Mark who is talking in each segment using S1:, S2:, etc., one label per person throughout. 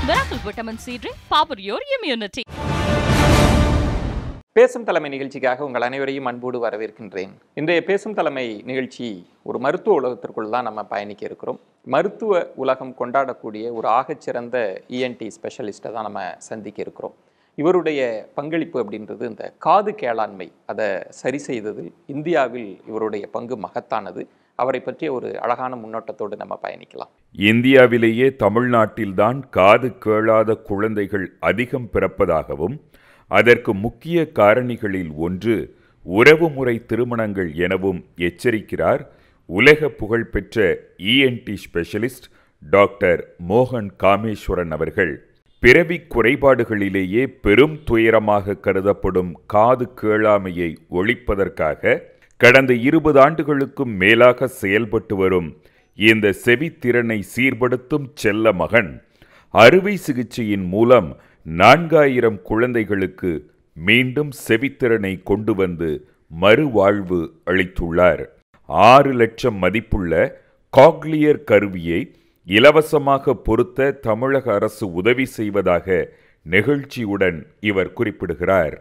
S1: Miracle Vitamin C Drink, power your immunity.
S2: பேசும் தலைமை நிகழ்ச்சிக்காக உங்கள் அனைவரையும் அன்போடு வரவேற்கின்றேன் இன்றைய பேசும் தலைமை நிகழ்ச்சி ஒரு மருத்துவ உலகத்திற்குள் தான் நம்ம பயணிக்க இருக்கிறோம் மருத்துவ உலகம் கொண்டாடக்கூடிய ஒரு ஆகச்சிறந்த இஎன்டி ஸ்பெஷலிஸ்ட்டை தான் நம்ம சந்திக்க இருக்கிறோம் இவருடைய பங்களிப்பு அப்படின்றது இந்த காது கேளாண்மை அதை சரி செய்ததில் இந்தியாவில் இவருடைய பங்கு மகத்தானது அவரை பற்றிய ஒரு அழகான முன்னோட்டத்தோடு நம்ம பயணிக்கலாம்
S3: இந்தியாவிலேயே தமிழ்நாட்டில்தான் காது கேளாத குழந்தைகள் அதிகம் பிறப்பதாகவும் அதற்கு முக்கிய காரணிகளில் ஒன்று உறவுமுறை திருமணங்கள் எனவும் எச்சரிக்கிறார் உலக புகழ்பெற்ற இஎன்டி ஸ்பெஷலிஸ்ட் டாக்டர் மோகன் காமேஸ்வரன் அவர்கள் பிறவி குறைபாடுகளிலேயே பெரும் துயரமாக கருதப்படும் காது கேளாமையை ஒழிப்பதற்காக கடந்த இருபது ஆண்டுகளுக்கும் மேலாக செயல்பட்டு வரும் இந்த செவித்திறனை சீர்படுத்தும் செல்ல மகன் அறுவை சிகிச்சையின் மூலம் நான்காயிரம் குழந்தைகளுக்கு மீண்டும் செவித்திறனை கொண்டு வந்து மறுவாழ்வு அளித்துள்ளார் ஆறு லட்சம் மதிப்புள்ள காக்லியர் கருவியை இலவசமாக பொருத்த தமிழக அரசு உதவி செய்வதாக நெகிழ்ச்சியுடன் இவர் குறிப்பிடுகிறார்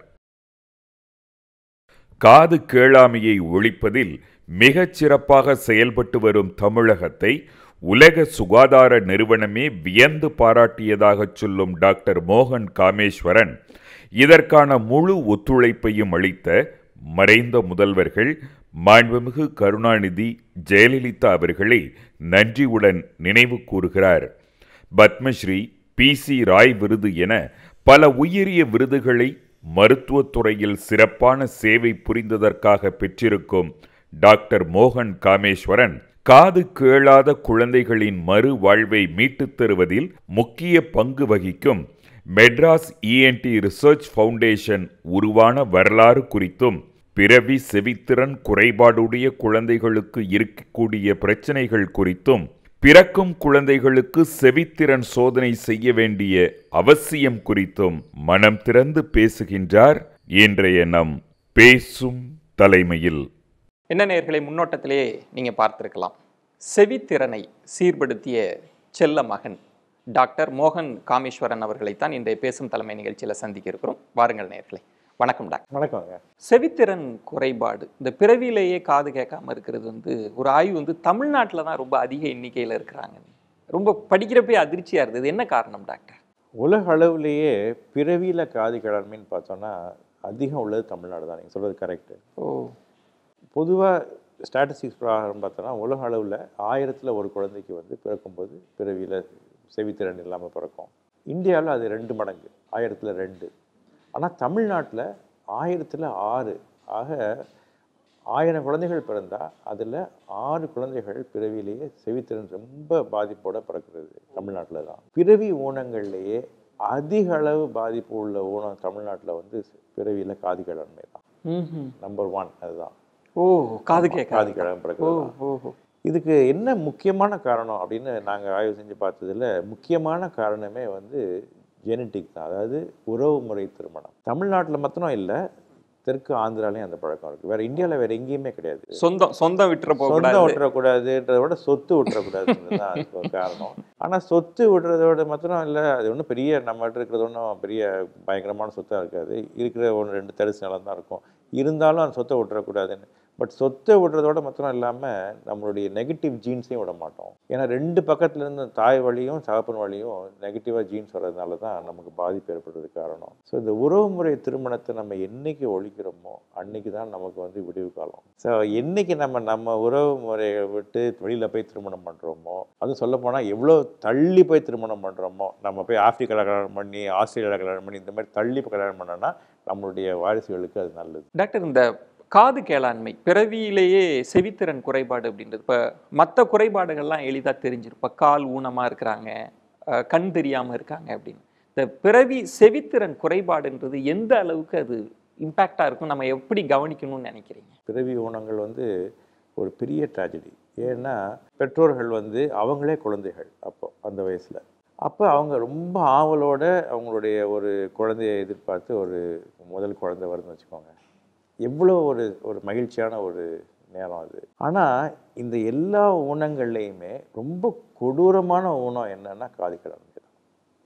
S3: காது கேளாமையை ஒழிப்பதில் மிகச் சிறப்பாக செயல்பட்டு வரும் தமிழகத்தை உலக சுகாதார நிறுவனமே வியந்து பாராட்டியதாகச் சொல்லும் டாக்டர் மோகன் காமேஸ்வரன் இதற்கான முழு ஒத்துழைப்பையும் அளித்த மறைந்த முதல்வர்கள் மாண்புமிகு கருணாநிதி ஜெயலலிதா அவர்களை நன்றியுடன் நினைவு கூறுகிறார் பத்மஸ்ரீ பி சி ராய் விருது என பல உயரிய விருதுகளை மருத்துவத்துறையில் சிறப்பான சேவை புரிந்ததற்காக பெற்றிருக்கும் டாக்டர் மோகன் காமேஸ்வரன் காது கேளாத குழந்தைகளின் மறு வாழ்வை மீட்டுத் தருவதில் முக்கிய பங்கு வகிக்கும் மெட்ராஸ் இஎன்டி ரிசர்ச் ஃபவுண்டேஷன் உருவான வரலாறு குறித்தும் பிறவி செவித்திறன் குறைபாடுடைய குழந்தைகளுக்கு இருக்கக்கூடிய பிரச்சனைகள் குறித்தும் பிறக்கும் குழந்தைகளுக்கு செவித்திறன் சோதனை செய்ய வேண்டிய அவசியம் குறித்தும் மனம் திறந்து பேசுகின்றார் இன்றைய நம் பேசும் தலைமையில்
S2: என்ன நேர்களை முன்னோட்டத்திலே நீங்கள் பார்த்திருக்கலாம் செவித்திறனை சீர்படுத்திய செல்ல மகன் டாக்டர் மோகன் காமேஸ்வரன் அவர்களைத்தான் இன்றைய பேசும் தலைமை நிகழ்ச்சியில் சந்திக்க இருக்கிறோம் வாருங்கள் நேர்களை வணக்கம் டாக்டர்
S4: வணக்கங்க
S2: செவித்திறன் குறைபாடு இந்த பிறவியிலேயே காது கேட்காம இருக்கிறது வந்து ஒரு ஆய்வு வந்து தமிழ்நாட்டில் தான் ரொம்ப அதிக எண்ணிக்கையில் இருக்கிறாங்க ரொம்ப படிக்கிறப்பே அதிர்ச்சியாக இருந்தது என்ன காரணம் டாக்டர்
S4: உலக அளவுலேயே பிறவியில் காது கிழமைன்னு பார்த்தோன்னா அதிகம் உள்ளது தமிழ்நாடு தான் நீங்கள் சொல்கிறது கரெக்டு
S2: ஓ
S4: பொதுவாக ஸ்டாட்டிஸ்டிக்ஸ் பிரகாரம் பார்த்தோன்னா உலக அளவில் ஆயிரத்தில் ஒரு குழந்தைக்கு வந்து பிறக்கும்போது பிறவியில் செவித்திறன் இல்லாமல் பிறக்கும் இந்தியாவில் அது ரெண்டு மடங்கு ஆயிரத்தில் ரெண்டு ஆனால் தமிழ்நாட்டில் ஆயிரத்தில் ஆறு ஆக ஆயிரம் குழந்தைகள் பிறந்தால் அதில் ஆறு குழந்தைகள் பிறவியிலேயே செவித்திறன் ரொம்ப பாதிப்போட பிறக்கிறது தமிழ்நாட்டில் தான் பிறவி ஊனங்கள்லேயே அதிக அளவு பாதிப்பு உள்ள ஊனம் தமிழ்நாட்டில் வந்து பிறவியில் காது கிழமை தான்
S2: ம்ஹும்.
S4: நம்பர் ஒன் அதுதான்
S2: ஓ காது கேட்காது
S4: காது கிழமை
S2: ஓ
S4: பிறக்கிறது தான்.
S2: ஓ ஓ.
S4: இதுக்கு என்ன முக்கியமான காரணம் அப்படின்னு நாங்கள் ஆய்வு செஞ்சு பார்த்ததுல முக்கியமான காரணமே வந்து ஜெனட்டிக் தான் அதாவது உறவு முறை திருமணம் தமிழ்நாட்டில் மாத்திரம் இல்லை தெற்கு ஆந்திராலையும் அந்த பழக்கம் இருக்குது வேற இந்தியாவில் வேற எங்கேயுமே கிடையாது
S2: சொந்தம் சொந்தம் விட்டுற
S4: சொந்தம்
S2: போகக்கூடாது
S4: விட்டுறக்கூடாதுன்றத விட சொத்து விட்டுறக்கூடாதுன்றது தான் அதுக்கு ஒரு காரணம் ஆனால் சொத்து விடுறதோட மாத்திரம் இல்லை அது ஒன்றும் பெரிய நம்மகிட்ட இருக்கிறது ஒன்றும் பெரிய பயங்கரமான சொத்தாக இருக்காது இருக்கிற ஒன்று ரெண்டு தரிசு நிலம் தான் இருக்கும் இருந்தாலும் அந்த சொத்தை விட்டுறக்கூடாதுன்னு பட் சொத்தை விடுறதோட மாத்திரம் இல்லாமல் நம்மளுடைய நெகட்டிவ் ஜீன்ஸையும் விட மாட்டோம் ஏன்னா ரெண்டு பக்கத்துலேருந்து தாய் வழியும் தகப்பன் வழியும் நெகட்டிவாக ஜீன்ஸ் வர்றதுனால தான் நமக்கு பாதிப்பு ஏற்படுறதுக்கு காரணம் ஸோ இந்த உறவுமுறை திருமணத்தை நம்ம என்னைக்கு ஒழிக்கிறோமோ அன்னைக்கு தான் நமக்கு வந்து விடிவு காலம் ஸோ என்னைக்கு நம்ம நம்ம உறவு முறையை விட்டு வெளியில் போய் திருமணம் பண்ணுறோமோ அதுவும் சொல்லப்போனால் எவ்வளோ தள்ளி போய் திருமணம் பண்ணுறோமோ நம்ம போய் ஆப்பிரிக்காவில் கல்யாணம் பண்ணி ஆஸ்திரேலியாவில் கல்யாணம் பண்ணி இந்த மாதிரி தள்ளி போய் கல்யாணம் பண்ணோன்னா நம்மளுடைய வாரிசுகளுக்கு அது நல்லது
S2: டாக்டர் இந்த காது கேளாண்மை பிறவியிலேயே செவித்திறன் குறைபாடு அப்படின்றது இப்போ மற்ற குறைபாடுகள்லாம் எளிதாக தெரிஞ்சிரும் இப்போ கால் ஊனமாக இருக்கிறாங்க அஹ், கண் தெரியாமல் இருக்காங்க அப்படின்னு இந்த பிறவி செவித்திறன் குறைபாடுன்றது எந்த அளவுக்கு அது இம்பேக்டாக இருக்கும் நம்ம எப்படி கவனிக்கணும்னு நினைக்கிறீங்க
S4: பிறவி ஊனங்கள் வந்து ஒரு பெரிய ட்ராஜடி ஏன்னா பெற்றோர்கள் வந்து அவங்களே குழந்தைகள் அப்போ அந்த வயசில் அப்போ அவங்க ரொம்ப ஆவலோட அவங்களுடைய ஒரு குழந்தையை எதிர்பார்த்து ஒரு முதல் குழந்தை வருதுன்னு வச்சுக்கோங்க எவ்வளோ ஒரு ஒரு மகிழ்ச்சியான ஒரு நேரம் அது ஆனால் இந்த எல்லா ஊனங்கள்லையுமே ரொம்ப கொடூரமான ஊனம் என்னன்னா காது கிளம்பி தான்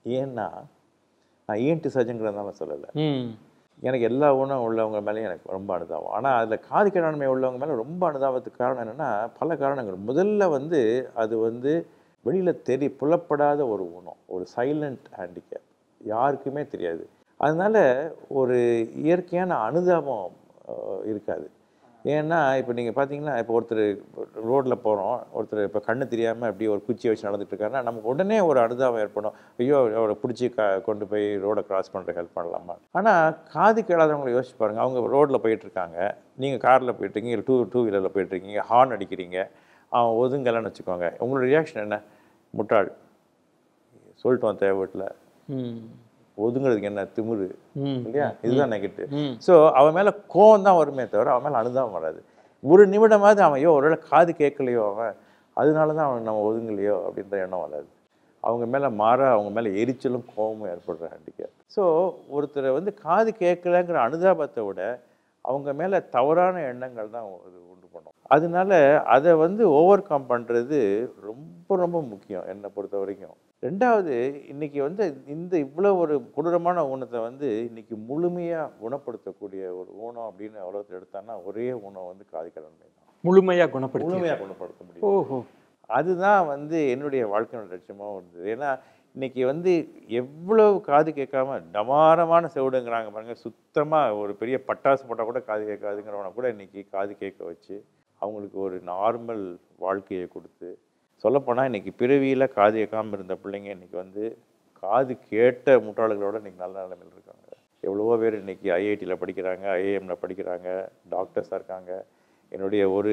S4: ஏன்னா நான் இஎன்டி சர்ஜன்கிறதுனால சொல்லலை
S2: ம்
S4: எனக்கு எல்லா ஊனம் உள்ளவங்க மேலேயும் எனக்கு ரொம்ப அனுதாபம் ஆனால் அதில் காது கேளாண்மை உள்ளவங்க மேலே ரொம்ப அனுதாபத்துக்கு காரணம் என்னென்னா பல காரணங்கள் முதல்ல வந்து அது வந்து வெளியில் தெரி புலப்படாத ஒரு ஊனம் ஒரு சைலண்ட் ஹேண்டிகேப் யாருக்குமே தெரியாது அதனால ஒரு இயற்கையான அனுதாபம் அஹ், இருக்காது ஏன்னா இப்போ நீங்கள் பார்த்தீங்கன்னா இப்போ ஒருத்தர் ரோட்டில் போகிறோம் ஒருத்தர் இப்போ கண்ணு தெரியாமல் அப்படி ஒரு குச்சியை வச்சு நடந்துட்டு இருக்காருன்னா நமக்கு உடனே ஒரு அனுதாபம் ஏற்படும் ஐயோ அவரை பிடிச்சி க கொண்டு போய் ரோடை கிராஸ் பண்ணுற ஹெல்ப் பண்ணலாமா ஆனால் காது கேளாதவங்களை யோசிச்சு பாருங்க அவங்க ரோட்டில் போயிட்டுருக்காங்க நீங்கள் காரில் போயிட்டுருக்கீங்க டூ டூ வீலரில் போயிட்டுருக்கீங்க ஹார்ன் அடிக்கிறீங்க அவன் ஒதுங்கலைன்னு வச்சுக்கோங்க உங்களோட ரியாக்ஷன் என்ன முட்டாள் சொல்லிட்டு வந்தேன் வீட்டில்
S2: ம்
S4: ஒதுங்குறதுக்கு என்ன திமிரு
S2: ம்
S4: இல்லையா இதுதான் நெகட்டிவ்
S2: ம்
S4: ஸோ அவன் மேலே கோவம் தான் வருமே தவிர அவன் மேலே அனுதாபம் வராது ஒரு நிமிடமாவது அவன் ஐயோ ஒருவேளை காது கேட்கலையோ அவன் அதனால தான் அவன் நம்ம ஒதுங்கலையோ அப்படின்ற எண்ணம் வராது அவங்க மேலே மாற அவங்க மேலே எரிச்சலும் கோபமும் ஏற்படுற ஹேண்டிகேப் ஸோ ஒருத்தரை வந்து காது கேட்கலங்கிற அனுதாபத்தை விட அவங்க மேலே தவறான எண்ணங்கள் தான் அது உண்டு பண்ணும் அதனால அதை வந்து ஓவர் கம் பண்ணுறது ரொம்ப ரொம்ப முக்கியம் என்னை பொறுத்த வரைக்கும் ரெண்டாவது இன்னைக்கு வந்து இந்த இவ்வளோ ஒரு கொடூரமான ஊனத்தை வந்து இன்னைக்கு முழுமையாக குணப்படுத்தக்கூடிய ஒரு ஊனம் அப்படின்னு உலகத்தில் எடுத்தான்னா ஒரே ஊனம் வந்து காது கடன்மை தான்
S2: முழுமையா குணப்படுத்தி
S4: முழுமையாக குணப்படுத்த முடியும்
S2: ஓஹோ
S4: அதுதான் வந்து என்னுடைய வாழ்க்கையோட லட்சியமாகவும் இருந்தது ஏன்னா இன்னைக்கு வந்து எவ்வளவு காது கேட்காம டமாரமான செவிடுங்கிறாங்க பாருங்க சுத்தமாக ஒரு பெரிய பட்டாசு போட்டால் கூட காது கேட்காதுங்கிறவனை கூட இன்னைக்கு காது கேட்க வச்சு அவங்களுக்கு ஒரு நார்மல் வாழ்க்கையை கொடுத்து சொல்லப்போனால் இன்னைக்கு பிறவியில் காது கேட்காம இருந்த பிள்ளைங்க இன்னைக்கு வந்து காது கேட்ட முட்டாள்களோட இன்னைக்கு நல்ல நிலைமையில் இருக்காங்க எவ்வளவோ பேர் இன்னைக்கு ஐஐடியில் படிக்கிறாங்க ஐஏஎம்ல படிக்கிறாங்க டாக்டர்ஸாக இருக்காங்க என்னுடைய ஒரு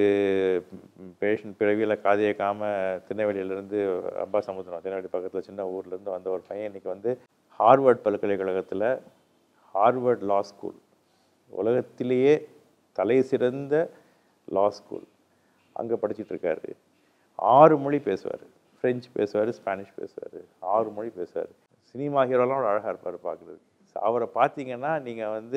S4: பேஷண்ட் பிறவியில் காது கேட்காம திருநெல்வேலியிலேருந்து அப்பா சமுத்திரம் திருநெல்வேலி பக்கத்தில் சின்ன ஊர்லேருந்து வந்த ஒரு பையன் இன்னைக்கு வந்து ஹார்வர்ட் பல்கலைக்கழகத்தில் ஹார்வர்ட் லா ஸ்கூல் உலகத்திலேயே தலை சிறந்த லா ஸ்கூல் அங்கே படிச்சிட்டு இருக்காரு ஆறு மொழி பேசுவார் ஃப்ரெஞ்சு பேசுவார் ஸ்பானிஷ் பேசுவார் ஆறு மொழி பேசுவார் சினிமா ஹீரோலாம் அவ்வளோ அழகாக இருப்பார் பார்க்குறதுக்கு அவரை பார்த்தீங்கன்னா நீங்கள் வந்து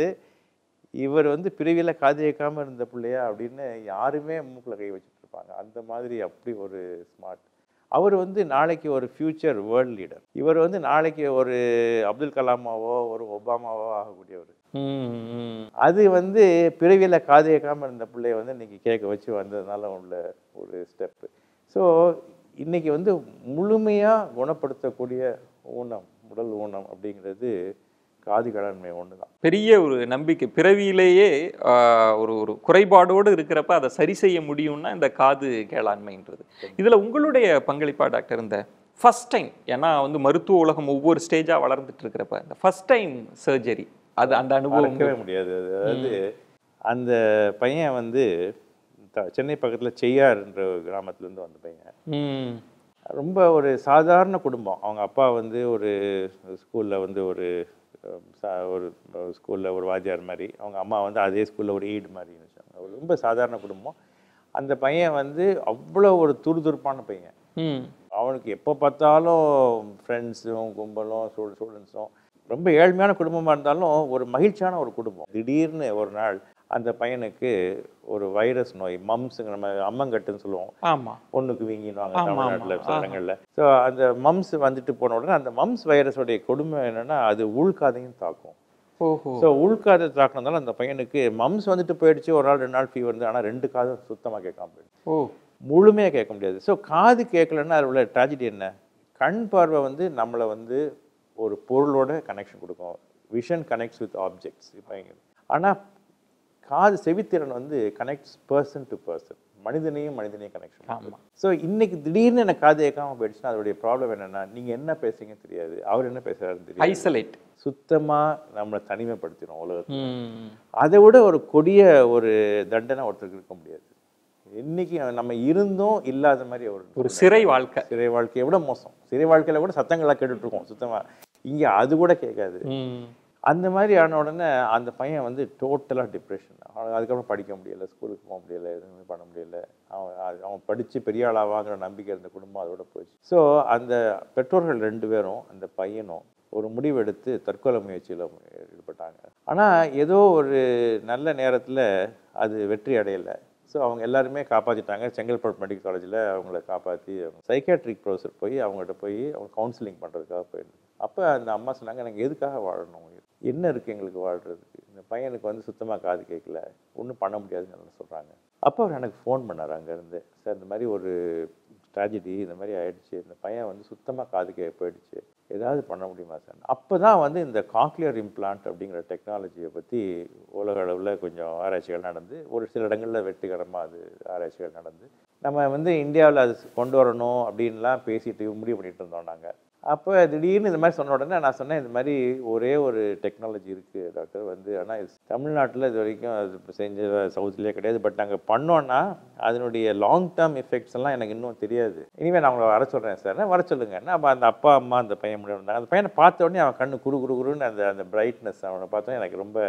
S4: இவர் வந்து பிறவியில் காது கேட்காம இருந்த பிள்ளையா அப்படின்னு யாருமே மூக்கில் கை வச்சுட்டு இருப்பாங்க அந்த மாதிரி அப்படி ஒரு ஸ்மார்ட் அவர் வந்து நாளைக்கு ஒரு ஃப்யூச்சர் வேர்ல்ட் லீடர் இவர் வந்து நாளைக்கு ஒரு அப்துல் கலாமாவோ ஒரு ஒபாமாவோ ஆகக்கூடியவர்
S2: ம் ம்
S4: அது வந்து பிறவியில் காது கேட்காம இருந்த பிள்ளைய வந்து இன்னைக்கு கேட்க வச்சு வந்ததுனால உள்ள ஒரு ஸ்டெப்பு ஸோ இன்னைக்கு வந்து முழுமையாக குணப்படுத்தக்கூடிய ஊனம் உடல் ஊனம் அப்படிங்கிறது காது கடன்மை ஒன்று தான்
S2: பெரிய ஒரு நம்பிக்கை பிறவியிலேயே ஆஹ், ஒரு ஒரு குறைபாடோடு இருக்கிறப்ப அதை சரி செய்ய முடியும்னா இந்த காது கேளாண்மைன்றது இதுல உங்களுடைய பங்களிப்பா டாக்டர் இந்த ஃபர்ஸ்ட் டைம் ஏன்னா வந்து மருத்துவ உலகம் ஒவ்வொரு ஸ்டேஜா வளர்ந்துட்டு இருக்கிறப்ப இந்த ஃபர்ஸ்ட் டைம் சர்ஜரி அது அந்த அனுபவம்
S4: மறக்கவே முடியாது அது அதாவது அந்த பையன் வந்து த- சென்னை பக்கத்தில் செய்யார்ன்ற ஒரு கிராமத்துலேருந்து வந்த பையன்
S2: ம்
S4: ரொம்ப ஒரு சாதாரண குடும்பம் அவங்க அப்பா வந்து ஒரு ஸ்கூலில் வந்து ஒரு அஹ், சா- ஒரு ஸ்கூலில் ஒரு வாத்தியார் மாதிரி அவங்க அம்மா வந்து அதே ஸ்கூலில் ஒரு ஈடு மாதிரி வச்சாங்க ஒரு ரொம்ப சாதாரண குடும்பம் அந்த பையன் வந்து அவ்வளோ ஒரு துருதுருப்பான பையன்
S2: ம்
S4: அவனுக்கு எப்போ பார்த்தாலும் ஃப்ரெண்ட்ஸும் கும்பலும் ஸ்டூ ஸ்டூடெண்ட்ஸும் ரொம்ப ஏழ்மையான குடும்பமாக இருந்தாலும் ஒரு மகிழ்ச்சியான ஒரு குடும்பம் திடீர்னு ஒரு நாள் அந்த பையனுக்கு ஒரு வைரஸ் நோய் மம்ஸுங்க நம்ம அம்மங்கட்டுன்னு சொல்லுவோம்
S2: ஆமா
S4: பொண்ணுக்கு வீங்கிடுவாங்க
S2: ஆமா, ஆமா.
S4: தமிழ்நாட்டில் சில இடங்கள்ல ஸோ அந்த மம்ஸ் வந்துட்டு போன உடனே அந்த மம்ஸ் வைரஸோடைய கொடுமை என்னன்னா அது உள்காதையும் தாக்கும்
S2: ஓஹோ
S4: ஸோ உள்காதை தாக்குனதால அந்த பையனுக்கு மம்ஸ் வந்துட்டு போயிடுச்சு ஒரு நாள் ரெண்டு நாள் ஃபீவர் வந்து ஆனால் ரெண்டு காதும் சுத்தமாக கேட்காம போயிடுச்சு
S2: ஓ
S4: முழுமையாக கேட்க முடியாது ஸோ காது கேட்கலன்னா அதில் உள்ள ட்ராஜடி என்ன கண் பார்வை வந்து நம்மளை வந்து ஒரு பொருளோட கனெக்ஷன் கொடுக்கும் விஷன் கனெக்ட்ஸ் வித் ஆப்ஜெக்ட்ஸ் இப்போ ஆனால் காது செவித்திறன் வந்து கனெக்ட்ஸ் பர்சன் டு பர்சன் மனிதனையும் மனிதனையும் கனெக்ஷன்
S2: ஆமா
S4: ஸோ இன்னைக்கு திடீர்னு எனக்கு காது கேட்காம போயிடுச்சுன்னா அதோடைய ப்ராப்ளம் என்னன்னா நீங்கள் என்ன பேசுறீங்கன்னு தெரியாது அவர் என்ன பேசுறாருன்னு தெரியாது
S2: ஐசோலேட்
S4: சுத்தமாக நம்மளை தனிமைப்படுத்திடும் உலகத்தில்
S2: ம்
S4: அதை விட ஒரு கொடிய ஒரு தண்டனை ஒருத்தருக்கு இருக்க முடியாது இன்னைக்கு நம்ம இருந்தும் இல்லாத மாதிரி ஒரு
S2: ஒரு சிறை வாழ்க்கை
S4: சிறை வாழ்க்கையை விட மோசம் சிறை வாழ்க்கையில கூட சத்தங்களாக கேட்டுட்டு இருக்கோம் சுத்தமா இங்க அது கூட கேட்காது
S2: ம்
S4: அந்த மாதிரி ஆன உடனே அந்த பையன் வந்து டோட்டலாக டிப்ரெஷன் அதுக்கப்புறம் படிக்க முடியல ஸ்கூலுக்கு போக முடியல எதுவுமே பண்ண முடியல அவன் அது- அவன் படித்து பெரிய ஆளாவாங்கிற நம்பிக்கை இருந்த குடும்பம் அதோட போச்சு ஸோ அந்த பெற்றோர்கள் ரெண்டு பேரும் அந்த பையனும் ஒரு முடிவெடுத்து தற்கொலை முயற்சியில் ஈடுபட்டாங்க ஆனால் ஏதோ ஒரு நல்ல நேரத்தில் அது வெற்றி அடையலை ஸோ அவங்க எல்லாருமே காப்பாற்றிட்டாங்க செங்கல்பட்டு மெடிக்கல் காலேஜில் அவங்கள காப்பாற்றி சைக்காட்ரிக் ப்ரொஃபஸர் போய் அவங்ககிட்ட போய் அவங்க கவுன்சிலிங் பண்ணுறதுக்காக போயிருந்தாங்க அப்போ அப்போ அந்த அம்மா சொன்னாங்க எனக்கு எதுக்காக வாழணும் என்ன இருக்குது எங்களுக்கு வாழ்கிறதுக்கு இந்த பையனுக்கு வந்து சுத்தமாக காது கேட்கல ஒன்றும் பண்ண முடியாதுன்னு சொல்கிறாங்க அப்போ அவர் எனக்கு ஃபோன் பண்ணார் அங்கேருந்து சார் இந்த மாதிரி ஒரு ட்ராஜடி இந்த மாதிரி ஆயிடுச்சு இந்த பையன் வந்து சுத்தமாக காது கே போயிடுச்சு ஏதாவது பண்ண முடியுமா சார் அப்போ தான் வந்து இந்த காக்லியர் இம்ப்ளான்ட் அப்படிங்கிற டெக்னாலஜியை பற்றி உலக அளவில் கொஞ்சம் ஆராய்ச்சிகள் நடந்து ஒரு சில இடங்களில் வெற்றிகரமாக அது ஆராய்ச்சிகள் நடந்து நம்ம வந்து இந்தியாவில் அது கொண்டு வரணும் அப்படின்லாம் பேசிட்டு முடிவு பண்ணிட்டு இருந்தோம் நாங்கள் அப்போ திடீர்னு இந்த மாதிரி சொன்ன உடனே நான் சொன்னேன் இந்த மாதிரி ஒரே ஒரு டெக்னாலஜி இருக்குது டாக்டர் வந்து ஆனால் இது தமிழ்நாட்டில் இது வரைக்கும் அது இப்ப செஞ்ச சவுத்துலேயே கிடையாது பட் நாங்கள் பண்ணோன்னா அதனுடைய லாங் டேர்ம் எஃபெக்ட்ஸ் எல்லாம் எனக்கு இன்னும் தெரியாது இனிமேல் நான் உங்களை வர சொல்கிறேன் சார் வர சொல்லுங்க அப்போ அந்த அப்பா அம்மா அந்த பையன் முடிவு இருந்தாங்க அந்த பையனை பார்த்த உடனே அவன் கண்ணு குறு குறு குருன்னு அந்த அந்த பிரைட்னஸ் அவனை பார்த்தோன்னே எனக்கு ரொம்ப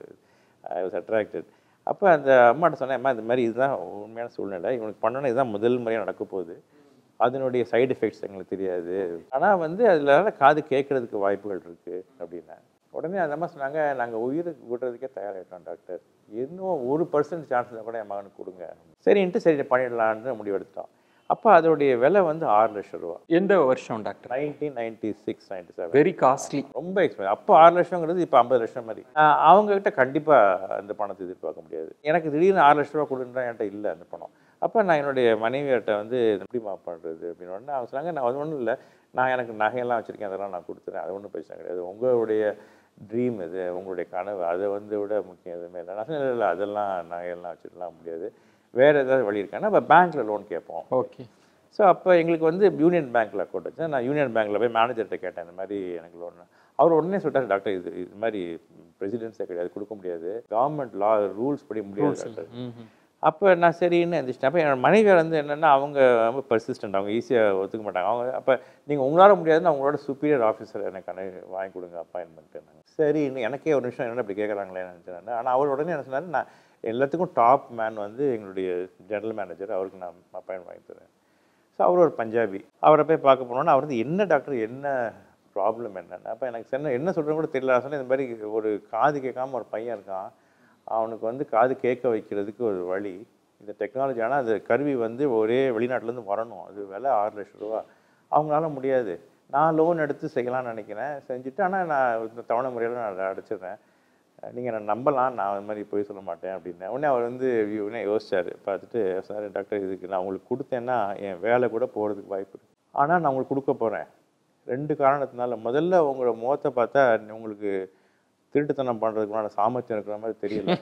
S4: ஐ வாஸ் அட்ராக்டட் அப்போ அந்த அம்மாட்ட சொன்னேன் அம்மா இந்த மாதிரி இதுதான் உண்மையான சூழ்நிலை இவனுக்கு பண்ணணும் இதுதான் முதல் முறையாக நடக்க போகுது அதனுடைய சைடு எஃபெக்ட்ஸ் எங்களுக்கு தெரியாது ஆனால் வந்து அதில் காது கேட்கறதுக்கு வாய்ப்புகள் இருக்குது அப்படின்னா உடனே அந்த அம்மா சொன்னாங்க நாங்கள் உயிருக்கு விடுறதுக்கே தயாராகிட்டோம் டாக்டர் இன்னும் ஒரு பர்சன்ட் சான்ஸ் கூட என் மகனுக்கு கொடுங்க சரின்ட்டு சரி பண்ணிடலான்னு முடிவெடுத்தோம் அப்போ அதோடைய விலை வந்து ஆறு லட்சம் ரூபா
S2: எந்த வருஷம் doctor
S4: nineteen ninety six ninety seven
S2: very costly
S4: ரொம்ப எக்ஸ்பென்ஸ் அப்போ ஆறு லட்சங்கிறது இப்போ ஐம்பது லட்சம் மாதிரி ஆஹ் அவங்க கிட்ட கண்டிப்பாக அந்த பணத்தை எதிர்பார்க்க முடியாது எனக்கு திடீர்னு ஆறு லட்ச ரூபா கொடுன்றா என்கிட்ட இல்லை அந்த பணம் அப்போ நான் என்னுடைய மனைவியிட்ட வந்து எப்படிமா பண்ணுறது அப்படின்னு உடனே அவங்க சொன்னாங்க நான் அது ஒன்றும் இல்லை நான் எனக்கு நகையெல்லாம் வச்சுருக்கேன் அதெல்லாம் நான் கொடுத்துறேன் அது ஒன்றும் பிரச்சனை கிடையாது உங்களுடைய ட்ரீம் இது உங்களுடைய கனவு அதை வந்து விட முக்கியம் எதுவுமே இல்லை நான் சொன்னேன் இல்லை, இல்லை அதெல்லாம் நகையெல்லாம் வச்சுட்டுலாம் முடியாது வேறு ஏதாவது வழி இருக்கான்னா நம்ம பேங்க்கில் லோன் கேட்போம்
S2: ஓகே
S4: ஸோ அப்போ எங்களுக்கு வந்து யூனியன் பேங்க்கில் அக்கௌண்ட் வச்சேன் நான் யூனியன் பேங்க்கில் போய் மேனேஜர்கிட்ட கேட்டேன் இந்த மாதிரி எனக்கு லோன் அவர் உடனே சொல்லிட்டார் டாக்டர் இது இது மாதிரி பிரசிடென்ஸே கிடையாது கொடுக்க முடியாது கவர்மெண்ட் லா ரூல்ஸ் படி முடியாது டாக்டர் அப்போ நான் சரின்னு எந்திரிச்சிட்டேன் அப்போ என்னோட மனைவி வந்து என்னென்னா அவங்க ரொம்ப பர்சிஸ்டன்ட் அவங்க ஈஸியாக ஒத்துக்க மாட்டாங்க அவங்க அப்போ நீங்கள் உங்களால் முடியாதுன்னு அவங்களோட சுப்பீரியர் ஆஃபீஸர் எனக்கு அனு வாங்கி கொடுங்க அப்பாயின்மெண்ட்டு சரி இன்னும் எனக்கே ஒரு நிமிஷம் என்ன இப்படி கேட்குறாங்களே நினச்சேன் ஆனால் அவர் உடனே என்ன சொன்னார் நான் எல்லாத்துக்கும் டாப் மேன் வந்து எங்களுடைய ஜெனரல் மேனேஜர் அவருக்கு நான் அப்பாயின்ட் வாங்கி தரேன் ஸோ அவர் ஒரு பஞ்சாபி அவரை போய் பார்க்க போனோன்னா அவர் வந்து என்ன டாக்டர் என்ன ப்ராப்ளம் என்னன்னு அப்போ எனக்கு சொன்ன என்ன சொல்கிறேன்னு கூட தெரியல நான் சொன்னேன் இந்த மாதிரி ஒரு காது கேட்காம ஒரு பையன் இருக்கான் அவனுக்கு வந்து காது கேட்க வைக்கிறதுக்கு ஒரு வழி இந்த டெக்னாலஜி ஆனால் அந்த கருவி வந்து ஒரே வெளிநாட்டிலேருந்து வரணும் அது விலை ஆறு லட்சம் ரூபா அவங்களால முடியாது நான் லோன் எடுத்து செய்யலாம்னு நினைக்கிறேன் செஞ்சுட்டு ஆனால் நான் இந்த தவணை முறையில் நான் அதை அடைச்சிடுறேன் நீங்கள் நான் நம்பலாம் நான் அது மாதிரி போய் சொல்ல மாட்டேன் அப்படின்னேன் உடனே அவர் வந்து உடனே யோசிச்சார் பார்த்துட்டு சார் டாக்டர் இதுக்கு நான் உங்களுக்கு கொடுத்தேன்னா என் வேலை கூட போகிறதுக்கு வாய்ப்பு இருக்கு ஆனால் நான் உங்களுக்கு கொடுக்க போகிறேன் ரெண்டு காரணத்தினால முதல்ல உங்களோட முகத்தை பார்த்தா உங்களுக்கு திருட்டுத்தனம் பண்ணுறதுக்குமான சாமர்த்தியம் இருக்கிற மாதிரி தெரியல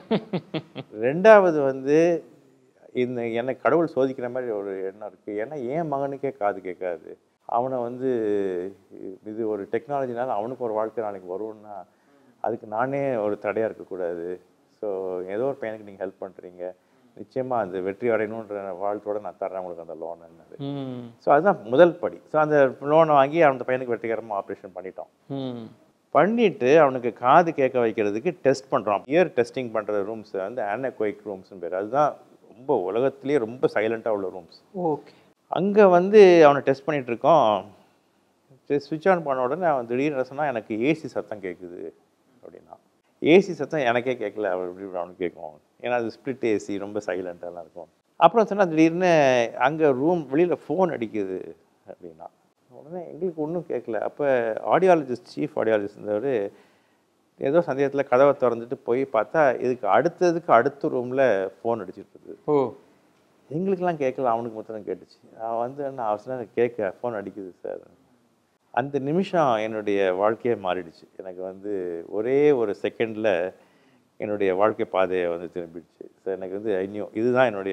S4: ரெண்டாவது வந்து இந்த என்னை கடவுள் சோதிக்கிற மாதிரி ஒரு எண்ணம் இருக்குது ஏன்னா என் மகனுக்கே காது கேட்காது அவனை வந்து இது ஒரு டெக்னாலஜினால அவனுக்கு ஒரு வாழ்க்கை நாளைக்கு வரும்னா அதுக்கு நானே ஒரு தடையாக இருக்கக்கூடாது ஸோ ஏதோ ஒரு பையனுக்கு நீங்கள் ஹெல்ப் பண்ணுறீங்க நிச்சயமாக அந்த வெற்றி அடையணுன்ற வாழ்க்கையோட நான் தர்றேன் உங்களுக்கு அந்த லோன் என்னது
S2: ம்
S4: ஸோ அதுதான் முதல் படி ஸோ அந்த லோனை வாங்கி அந்த பையனுக்கு வெற்றிகரமாக ஆப்ரேஷன் பண்ணிட்டோம்
S2: ம்
S4: பண்ணிட்டு அவனுக்கு காது கேட்க வைக்கிறதுக்கு டெஸ்ட் பண்ணுறோம் இயர் டெஸ்டிங் பண்ணுற ரூம்ஸ் வந்து ஆனக்வைக் ரூம்ஸ்னு பேர் அதுதான் ரொம்ப உலகத்திலேயே ரொம்ப சைலண்ட்டாக உள்ள ரூம்ஸ்
S2: ஓகே
S4: அங்கே வந்து அவனை டெஸ்ட் பண்ணிட்டு இருக்கோம் ஸ்விட்ச் ஆன் பண்ண உடனே அவன் திடீர்னு சொன்னால் எனக்கு ஏசி சத்தம் கேட்குது அப்படின்னா ஏசி சத்தம் எனக்கே கேட்கல அவன் எப்படி அவனுக்கு கேட்கும் ஏன்னா அது ஸ்ப்ளிட் ஏசி ரொம்ப சைலண்ட்டாலாம் இருக்கும் அப்புறம் சொன்னால் திடீர்னு அங்கே ரூம் வெளியில் ஃபோன் அடிக்குது அப்படின்னா உடனே எங்களுக்கு ஒன்றும் கேட்கல அப்போ ஆடியாலஜிஸ்ட் சீஃப் ஆடியாலஜிஸ்ட் இருந்தவர் ஏதோ சந்தேகத்தில் கதவை திறந்துட்டு போய் பார்த்தா இதுக்கு அடுத்ததுக்கு அடுத்த ரூமில் ஃபோன் அடிச்சிட்டு இருக்குது
S2: ஓ
S4: எங்களுக்கெல்லாம் கேட்கல அவனுக்கு மாத்திரம் கேட்டுச்சு அவன் வந்து என்ன அவசரம் கேட்க ஃபோன் அடிக்குது சார் அந்த நிமிஷம் என்னுடைய வாழ்க்கையே மாறிடுச்சு எனக்கு வந்து ஒரே ஒரு செகண்டில் என்னுடைய வாழ்க்கை பாதையை வந்து திரும்பிடுச்சு ஸோ எனக்கு வந்து ஐநியோ இதுதான் என்னுடைய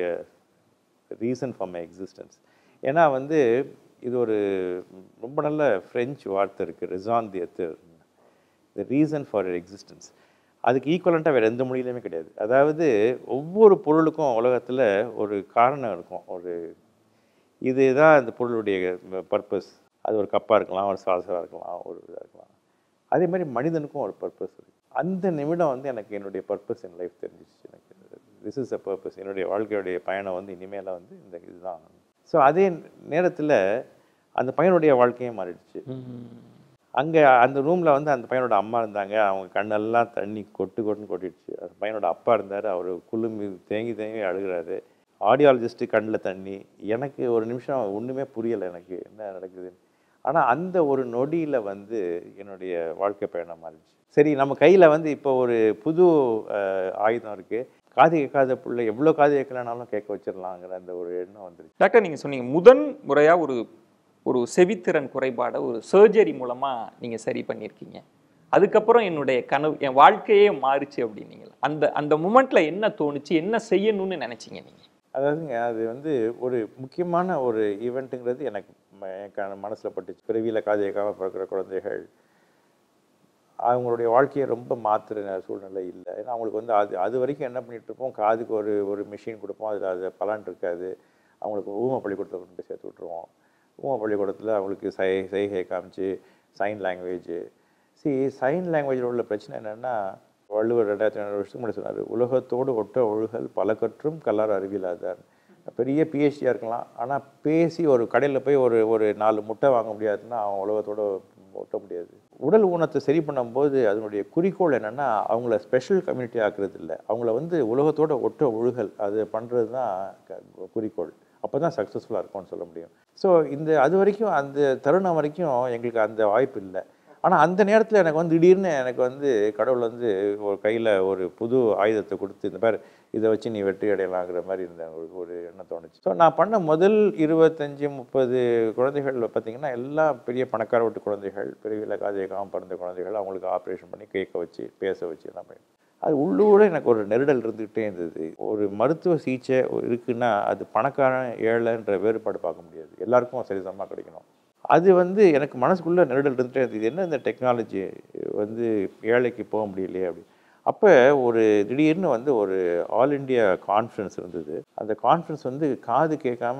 S4: ரீசன் ஃபார் மை எக்ஸிஸ்டன்ஸ் ஏன்னா வந்து இது ஒரு ரொம்ப நல்ல ஃப்ரெஞ்சு வார்த்தை இருக்குது ரிசான் தி த ரீசன் ஃபார் எக்ஸிஸ்டன்ஸ் அதுக்கு ஈக்குவலண்ட்டாக வேறு எந்த மொழியிலையுமே கிடையாது அதாவது ஒவ்வொரு பொருளுக்கும் உலகத்தில் ஒரு காரணம் இருக்கும் ஒரு இதுதான் இந்த பொருளுடைய பர்பஸ் அது ஒரு கப்பாக இருக்கலாம் ஒரு சாசராக இருக்கலாம் ஒரு இதாக இருக்கலாம் அதே மாதிரி மனிதனுக்கும் ஒரு பர்பஸ் இருக்குது அந்த நிமிடம் வந்து எனக்கு என்னுடைய பர்பஸ் என் லைஃப் தெரிஞ்சிச்சு எனக்கு திஸ் இஸ் அ பர்பஸ் என்னுடைய வாழ்க்கையுடைய பயணம் வந்து இனிமேல வந்து இந்த இதுதான் ஸோ அதே நேரத்தில் அந்த பையனுடைய வாழ்க்கையும் மாறிடுச்சு அங்கே அந்த ரூமில் வந்து அந்த பையனோட அம்மா இருந்தாங்க அவங்க கண்ணெல்லாம் தண்ணி கொட்டு கொட்டுன்னு கொட்டிடுச்சு அந்த பையனோட அப்பா இருந்தார் அவர் குளும்பி தேங்கி தேங்கி அழுகிறாரு ஆடியாலஜிஸ்ட்டு கண்ணில் தண்ணி எனக்கு ஒரு நிமிஷம் ஒன்றுமே புரியலை எனக்கு என்ன நடக்குதுன்னு ஆனால் அந்த ஒரு நொடியில் வந்து என்னுடைய வாழ்க்கை பயணம் மாறிடுச்சு சரி நம்ம கையில் வந்து இப்போ ஒரு புது அஹ், ஆயுதம் இருக்குது காது கேட்காத பிள்ளை எவ்வளோ காது கேட்கலனாலும் கேட்க வச்சிடலாங்கிற அந்த ஒரு எண்ணம் வந்துருச்சு
S2: டாக்டர் நீங்க சொன்னீங்க முதன் முறையா ஒரு ஒரு செவித்திறன் குறைபாடை ஒரு சர்ஜரி மூலமா நீங்க சரி பண்ணியிருக்கீங்க அதுக்கப்புறம் என்னுடைய கனவு என் வாழ்க்கையே மாறுச்சு அப்படின்னீங்க அந்த அந்த மூமெண்ட்ல என்ன தோணுச்சு என்ன செய்யணும்னு நினைச்சீங்க நீங்க
S4: அதாவதுங்க அது வந்து ஒரு முக்கியமான ஒரு ஈவெண்ட்டுங்கிறது எனக்கு ம- எனக்கு மனசில் பட்டுச்சு பிறவியில் காது கேட்காம பிறக்கிற குழந்தைகள் அவங்களுடைய வாழ்க்கையை ரொம்ப மாற்றுற சூழ்நிலை இல்லை ஏன்னா அவங்களுக்கு வந்து அது அது வரைக்கும் என்ன பண்ணிட்டு இருப்போம் காதுக்கு ஒரு ஒரு மிஷின் கொடுப்போம் அதில் அது பலன் இருக்காது அவங்களுக்கு ஊம பள்ளிக்கூடத்தில் கொண்டு போய் சேர்த்து விட்ருவோம் ஊம பள்ளிக்கூடத்தில் அவங்களுக்கு சை சைகை காமிச்சு சைன் லாங்குவேஜ் சி சைன் லாங்குவேஜில் உள்ள பிரச்சனை என்னென்னா வள்ளுவர் ரெண்டாயிரத்தி ஐநூறு வருஷத்துக்கு முன்னாடி சொன்னார் உலகத்தோடு ஒட்ட ஒழுகல் பல கற்றும் கல்லார் அறிவியலாதார் பெரிய பிஹெச்டியாக இருக்கலாம் ஆனால் பேசி ஒரு கடையில் போய் ஒரு ஒரு நாலு முட்டை வாங்க முடியாதுன்னா அவன் உலகத்தோட ஒட்ட முடியாது உடல் ஊனத்தை சரி பண்ணும்போது அதனுடைய குறிக்கோள் என்னென்னா அவங்கள ஸ்பெஷல் கம்யூனிட்டி ஆக்குறது இல்லை அவங்கள வந்து உலகத்தோட ஒட்ட ஒழுகல் அது பண்ணுறது தான் க- குறிக்கோள் அப்போ தான் சக்ஸஸ்ஃபுல்லாக இருக்கும்னு சொல்ல முடியும் ஸோ இந்த அது வரைக்கும் அந்த தருணம் வரைக்கும் எங்களுக்கு அந்த வாய்ப்பு இல்லை ஆனால் அந்த நேரத்தில் எனக்கு வந்து திடீர்னு எனக்கு வந்து கடவுள் வந்து ஒரு கையில் ஒரு புது ஆயுதத்தை கொடுத்து இந்த மாதிரி இதை வச்சு நீ வெற்றி அடையலாங்கிற மாதிரி இருந்த ஒரு ஒரு எண்ணம் தோணுச்சு ஸோ நான் பண்ண முதல் இருபத்தஞ்சி முப்பது குழந்தைகள் பார்த்தீங்கன்னா எல்லாம் பெரிய பணக்கார வீட்டு குழந்தைகள் பெரிய காஜயக்காம பிறந்த குழந்தைகள் அவங்களுக்கு ஆப்ரேஷன் பண்ணி கேட்க வச்சு பேச வச்சு எல்லாம் பண்ணி அது உள்ளூர எனக்கு ஒரு நெருடல் இருந்துகிட்டே இருந்தது ஒரு மருத்துவ சிகிச்சை இருக்குன்னா அது பணக்காரன் ஏழைன்ற வேறுபாடு பார்க்க முடியாது எல்லாருக்கும் சரிசமமாக கிடைக்கணும் அது வந்து எனக்கு மனசுக்குள்ளே நெருடல் இருந்துகிட்டே இருந்தது இது என்ன இந்த டெக்னாலஜி வந்து ஏழைக்கு போக முடியலையே அப்படி அப்போ ஒரு திடீர்னு வந்து ஒரு ஆல் இண்டியா கான்ஃபரன்ஸ் இருந்தது அந்த கான்ஃபரன்ஸ் வந்து காது கேட்காம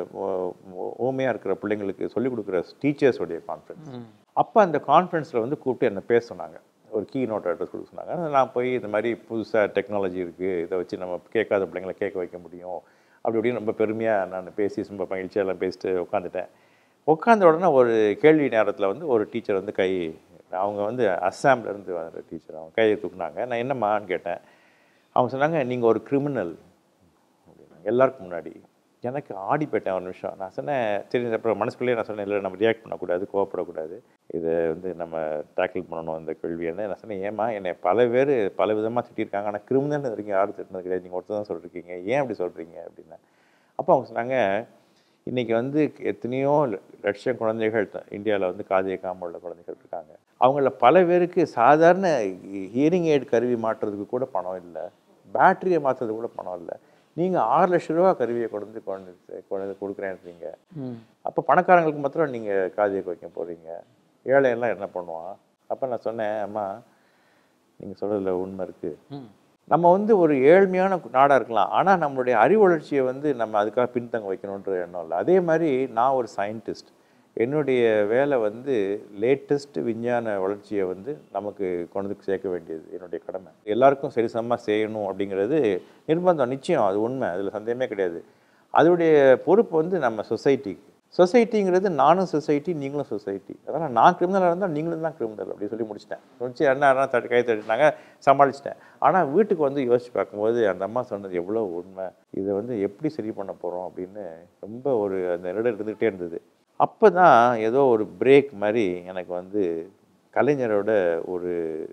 S4: ஓமையாக இருக்கிற பிள்ளைங்களுக்கு சொல்லிக் கொடுக்குற டீச்சர்ஸோடைய கான்ஃபரன்ஸ் அப்போ அந்த கான்ஃபரன்ஸில் வந்து கூப்பிட்டு என்னை பேச சொன்னாங்க ஒரு கீ நோட் அட்ரஸ் கொடுக்க சொன்னாங்க நான் போய் இந்த மாதிரி புதுசாக டெக்னாலஜி இருக்குது இதை வச்சு நம்ம கேட்காத பிள்ளைங்களை கேட்க வைக்க முடியும் அப்படி இப்படின்னு ரொம்ப பெருமையாக நான் பேசி ரொம்ப மகிழ்ச்சியாக எல்லாம் பேசிட்டு உட்காந்துட்டேன் உட்காந்த உடனே ஒரு கேள்வி நேரத்தில் வந்து ஒரு டீச்சர் வந்து கை அவங்க வந்து அஸ்ஸாம்ல இருந்து வந்த டீச்சர் அவங்க கையை தூக்குனாங்க நான் என்னம்மான்னு கேட்டேன் அவங்க சொன்னாங்க நீங்கள் ஒரு கிரிமினல் அப்படின்னாங்க எல்லாருக்கும் முன்னாடி எனக்கு ஆடி போயிட்டேன் ஒரு நிமிஷம் நான் சொன்னேன் சரி அப்புறம் மனசுக்குள்ளேயே நான் சொன்னேன் இல்லை நம்ம ரியாக்ட் பண்ணக்கூடாது கோவப்படக்கூடாது இதை வந்து நம்ம டேக்கிள் பண்ணணும் இந்த கேள்வின்னு நான் சொன்னேன் ஏமா என்னை பல பேர் பல விதமாக திட்டிருக்காங்க ஆனால் கிரிமினல் வரைக்கும் யாரும் திட்டினது கிடையாது நீங்கள் ஒருத்தர் தான் சொல்லிருக்கீங்க ஏன் அப்படி சொல்கிறீங்க அப்படின்னா அப்போ அவங்க சொன்னாங்க இன்றைக்கி வந்து எத்தனையோ ல- லட்சம் குழந்தைகள் இந்தியாவில் வந்து காது கேட்காம உள்ள குழந்தைகள் இருக்காங்க அவங்கள பல பேருக்கு சாதாரண ஹியரிங் எய்ட் கருவி மாட்டுறதுக்கு கூட பணம் இல்லை பேட்டரியை மாற்றுறதுக்கு கூட பணம் இல்லை நீங்கள் ஆறு லட்ச ரூபா கருவியை கொண்டு வந்து கொண்டு கொண்டு வந்து கொடுக்குறேன்றீங்க அப்போ பணக்காரங்களுக்கு மாத்திரம் நீங்கள் காது கேட்க வைக்க போகிறீங்க ஏழையெல்லாம் என்ன பண்ணுவான் அப்போ நான் சொன்னேன் அம்மா நீங்கள் சொல்கிறதுல உண்மை இருக்குது நம்ம வந்து ஒரு ஏழ்மையான நாடாக இருக்கலாம் ஆனால் நம்மளுடைய அறிவு வளர்ச்சியை வந்து நம்ம அதுக்காக பின்தங்க வைக்கணுன்ற எண்ணம் இல்லை அதே மாதிரி நான் ஒரு சயின்டிஸ்ட் என்னுடைய வேலை வந்து லேட்டஸ்ட் விஞ்ஞான வளர்ச்சியை வந்து நமக்கு கொண்டு வந்து சேர்க்க வேண்டியது என்னுடைய கடமை எல்லாருக்கும் சரிசமமாக செய்யணும் அப்படிங்கிறது நிர்பந்தம் நிச்சயம் அது உண்மை அதில் சந்தேகமே கிடையாது அதோடைய பொறுப்பு வந்து நம்ம சொசைட்டிக்கு சொசைட்டிங்கிறது நானும் சொசைட்டி நீங்களும் சொசைட்டி அதனால் நான் கிரிமினலாக இருந்தால் நீங்களும் தான் கிரிமினல் அப்படி சொல்லி முடிச்சிட்டேன் முடிச்சு அண்ணா அண்ணா தட்டு கை தட்டினாங்க சமாளிச்சிட்டேன் ஆனால் வீட்டுக்கு வந்து யோசிச்சு பார்க்கும்போது அந்த அம்மா சொன்னது எவ்வளோ உண்மை இதை வந்து எப்படி சரி பண்ண போகிறோம் அப்படின்னு ரொம்ப ஒரு அந்த நிலை இருந்துகிட்டே இருந்தது அப்போ தான் ஏதோ ஒரு பிரேக் மாதிரி எனக்கு வந்து கலைஞரோட ஒரு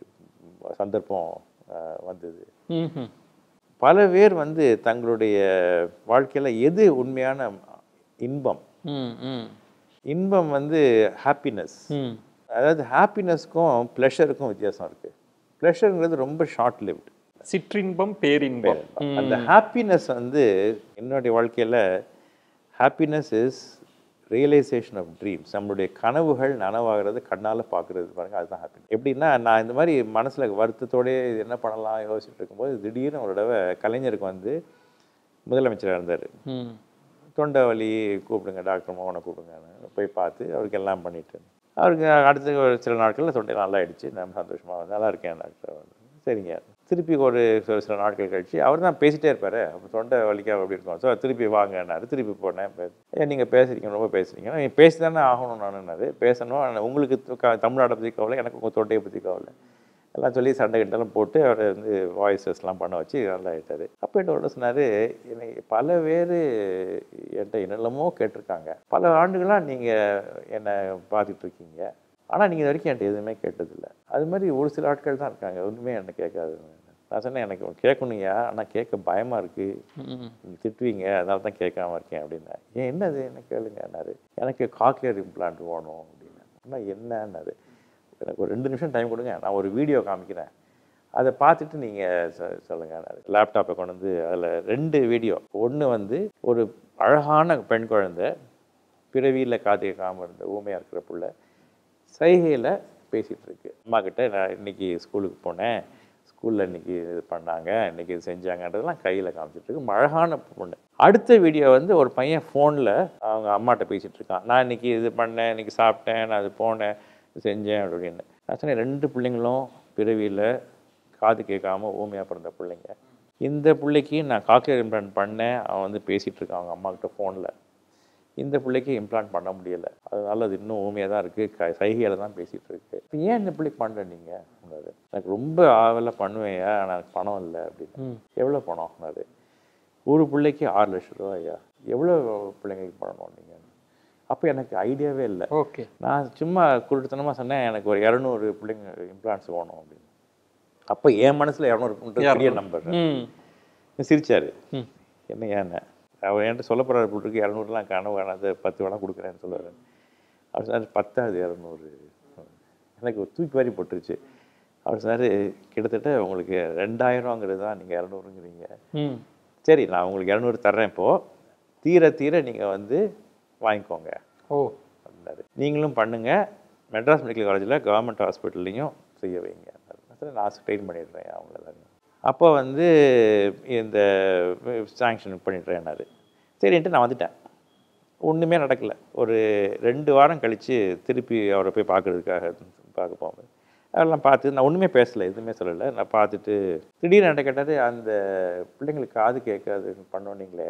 S4: சந்தர்ப்பம் அஹ், வந்தது
S2: ம்ஹும்.
S4: பல பேர் வந்து தங்களுடைய வாழ்க்கையில் எது உண்மையான இன்பம்
S2: ம், ம்,
S4: இன்பம் வந்து ஹாப்பினஸ்
S2: ம்.
S4: அதாவது ஹாப்பினஸ்க்கும் ப்ளஷருக்கும் வித்தியாசம் இருக்குது ப்ளஷருங்கிறது ரொம்ப ஷார்ட் லிவ்ட்
S2: சிற்றின்பம் பேரின்பம் ம்.
S4: அந்த ஹாப்பினஸ் வந்து என்னுடைய வாழ்க்கையில் happiness is realisation of dreams நம்மளுடைய கனவுகள் நனவாகிறது கண்ணால் பார்க்குறது பாருங்க அதுதான் ஹாப்பினஸ் எப்படின்னா நான் இந்த மாதிரி மனசில் வருத்தத்தோடயே இது என்ன பண்ணலாம் யோசிச்சுட்டு இருக்கும்போது திடீர்னு ஒரு தடவை கலைஞருக்கு வந்து முதலமைச்சராக இருந்தார்
S2: ம்.
S4: தொண்டை வலி கூப்பிடுங்க டாக்டர் மோகனை கூப்பிடுங்கன்னு போய் பார்த்து அவருக்கு எல்லாம் பண்ணிட்டு அவருக்கு அடுத்த ஒரு சில நாட்களில் தொண்டை நல்லா ஆயிடுச்சு நம்ம சந்தோஷமாக வந்து நல்லா இருக்கேன் டாக்டர் சரிங்க திருப்பி ஒரு சில சில நாட்கள் கழிச்சு அவர் தான் பேசிட்டே இருப்பார் அப்போ தொண்டை வலிக்காம அப்படி இருக்கும் ஸோ திருப்பி வாங்கன்னாரு திருப்பி போனேன் பே- ஏன் நீங்கள் பேசுறீங்க ரொம்ப பேசுறீங்க நீங்கள் பேசி தானே ஆகணும் நானுன்னாரு பேசணும் ஆனா உங்களுக்கு து- க- தமிழ்நாட்டை பற்றி கவலை எனக்கு உங்கள் தொண்டையை பற்றி கவலை எல்லாம் சொல்லி சண்டை கிட்டலாம் போட்டு அவரை வந்து வாய்ஸஸ்லாம் பண்ண வச்சு நல்லா ஆயிட்டாரு அப்போ என்ன சொன்னார் என்னை பல பேர் என்கிட்ட என்னெல்லாமோ கேட்டிருக்காங்க பல ஆண்டுகளாக நீங்கள் என்னை பார்த்துட்டு இருக்கீங்க ஆனால் நீங்கள் இது வரைக்கும் என்கிட்ட எதுவுமே கேட்டதில்லை அது மாதிரி ஒரு சில ஆட்கள் தான் இருக்காங்க ஒன்றுமே என்ன கேட்காது நான் சொன்னேன் எனக்கு கேட்கணுயா ஆனால் கேட்க பயமாக இருக்குது
S2: ம்.
S4: நீங்கள் திட்டுவீங்க அதனால தான் கேட்காம இருக்கேன் அப்படின்னா ஏன் என்னது என்ன கேளுங்கன்னாரு எனக்கு காக்லியர் இம்ப்ளான்ட் வேணும் அப்படின்னு ஆனால் என்னன்னாரு எனக்கு ஒரு ரெண்டு நிமிஷம் டைம் கொடுங்க நான் ஒரு வீடியோ காமிக்கிறேன் அதை பார்த்துட்டு நீங்கள் சொ சொல்லுங்கன்னாரு லேப்டாப்பை கொண்டு வந்து அதில் ரெண்டு வீடியோ ஒன்று வந்து ஒரு அழகான பெண் குழந்தை பிறவியில் காது கேட்காம இருந்த ஊமையாக இருக்கிற புள்ள சைகையில் பேசிகிட்டு இருக்கு அம்மா கிட்ட நான் இன்னைக்கு ஸ்கூலுக்கு போனேன் ஸ்கூலில் இன்னைக்கு இது பண்ணாங்க இன்னைக்கு இது செஞ்சாங்கன்றதெல்லாம் கையில் காமிச்சிட்டு இருக்கு அழகான பொண்ணு அடுத்த வீடியோ வந்து ஒரு பையன் ஃபோனில் அவங்க அம்மாட்ட பேசிகிட்டு இருக்கான் நான் இன்னைக்கு இது பண்ணேன் இன்னைக்கு சாப்பிட்டேன் நான் அது போனேன் இது செஞ்சேன் அப்படின்னு நான் சொன்னேன் ரெண்டு பிள்ளைங்களும் பிறவியில் காது கேட்காம ஊமையாக பிறந்த பிள்ளைங்க இந்த பிள்ளைக்கு நான் காக்லியர் இம்ப்ளான்ட் பண்ணேன் அவன் வந்து பேசிகிட்டு இருக்கான் அவங்க அம்மா கிட்ட ஃபோனில் இந்த பிள்ளைக்கு இம்ப்ளான்ட் பண்ண முடியல அதனால அது இன்னும் ஊமையாக தான் இருக்குது க சைகையில் தான் பேசிகிட்டு இருக்கு இப்போ ஏன் இந்த பிள்ளைக்கு பண்ணல நீங்கள் சொன்னாரு எனக்கு ரொம்ப ஆவலாக பண்ணுவேன் ஆனால் எனக்கு பணம் இல்லை அப்படின்னு எவ்வளோ பணம் சொன்னாரு ஒரு பிள்ளைக்கு ஆறு லட்சம் ரூபாயா எவ்வளோ பிள்ளைங்களுக்கு பண்ணணும் நீங்கள் அப்போ எனக்கு ஐடியாவே இல்லை
S2: ஓகே
S4: நான் சும்மா குருட்டுத்தனமாக சொன்னேன் எனக்கு ஒரு இரநூறு பிள்ளைங்க இம்ப்ளான்ட்ஸ் வேணும் அப்படின்னு அப்போ என் மனசில் இரநூறு பெரிய நம்பர்
S2: ம்
S4: சிரிச்சாரு
S2: ம்.
S4: என்ன ஏன்னு அவர் என்கிட்ட சொல்ல போகிறாரு போட்டுருக்கு இரநூறுலாம் கனவு வேணாது பத்து வேணா கொடுக்குறேன்னு சொல்லுவார் அவர் சொன்னார் பத்தாது இரநூறு எனக்கு ஒரு தூக்கி வாரி போட்டுருச்சு அவர் சொன்னார் கிட்டத்தட்ட உங்களுக்கு ரெண்டாயிரங்கிறது தான் நீங்கள் இரநூறுங்கிறீங்க
S2: ம்
S4: சரி நான் உங்களுக்கு இரநூறு தர்றேன் இப்போது தீர தீர நீங்கள் வந்து வாங்கிக்கோங்க
S2: ஓ
S4: அப்படின்னாரு நீங்களும் பண்ணுங்க மெட்ராஸ் மெடிக்கல் காலேஜில் கவர்மெண்ட் ஹாஸ்பிட்டல்லையும் செய்ய வைங்க சரி நான் ட்ரெயின் பண்ணிடுறேன் அவங்கள எல்லாரையும் அப்போ வந்து இந்த சாங்ஷன் பண்ணிடுறேன்னாரு சரின்ட்டு நான் வந்துட்டேன் ஒன்றுமே நடக்கல ஒரு ரெண்டு வாரம் கழித்து திருப்பி அவரை போய் பார்க்கறதுக்காக பார்க்க போகும்போது அதெல்லாம் பார்த்து நான் ஒன்றுமே பேசலை எதுவுமே சொல்லலை நான் பார்த்துட்டு திடீர்னு என்ன கேட்டாரு அந்த பிள்ளைங்களுக்கு காது கேட்காது பண்ணோன்னீங்களே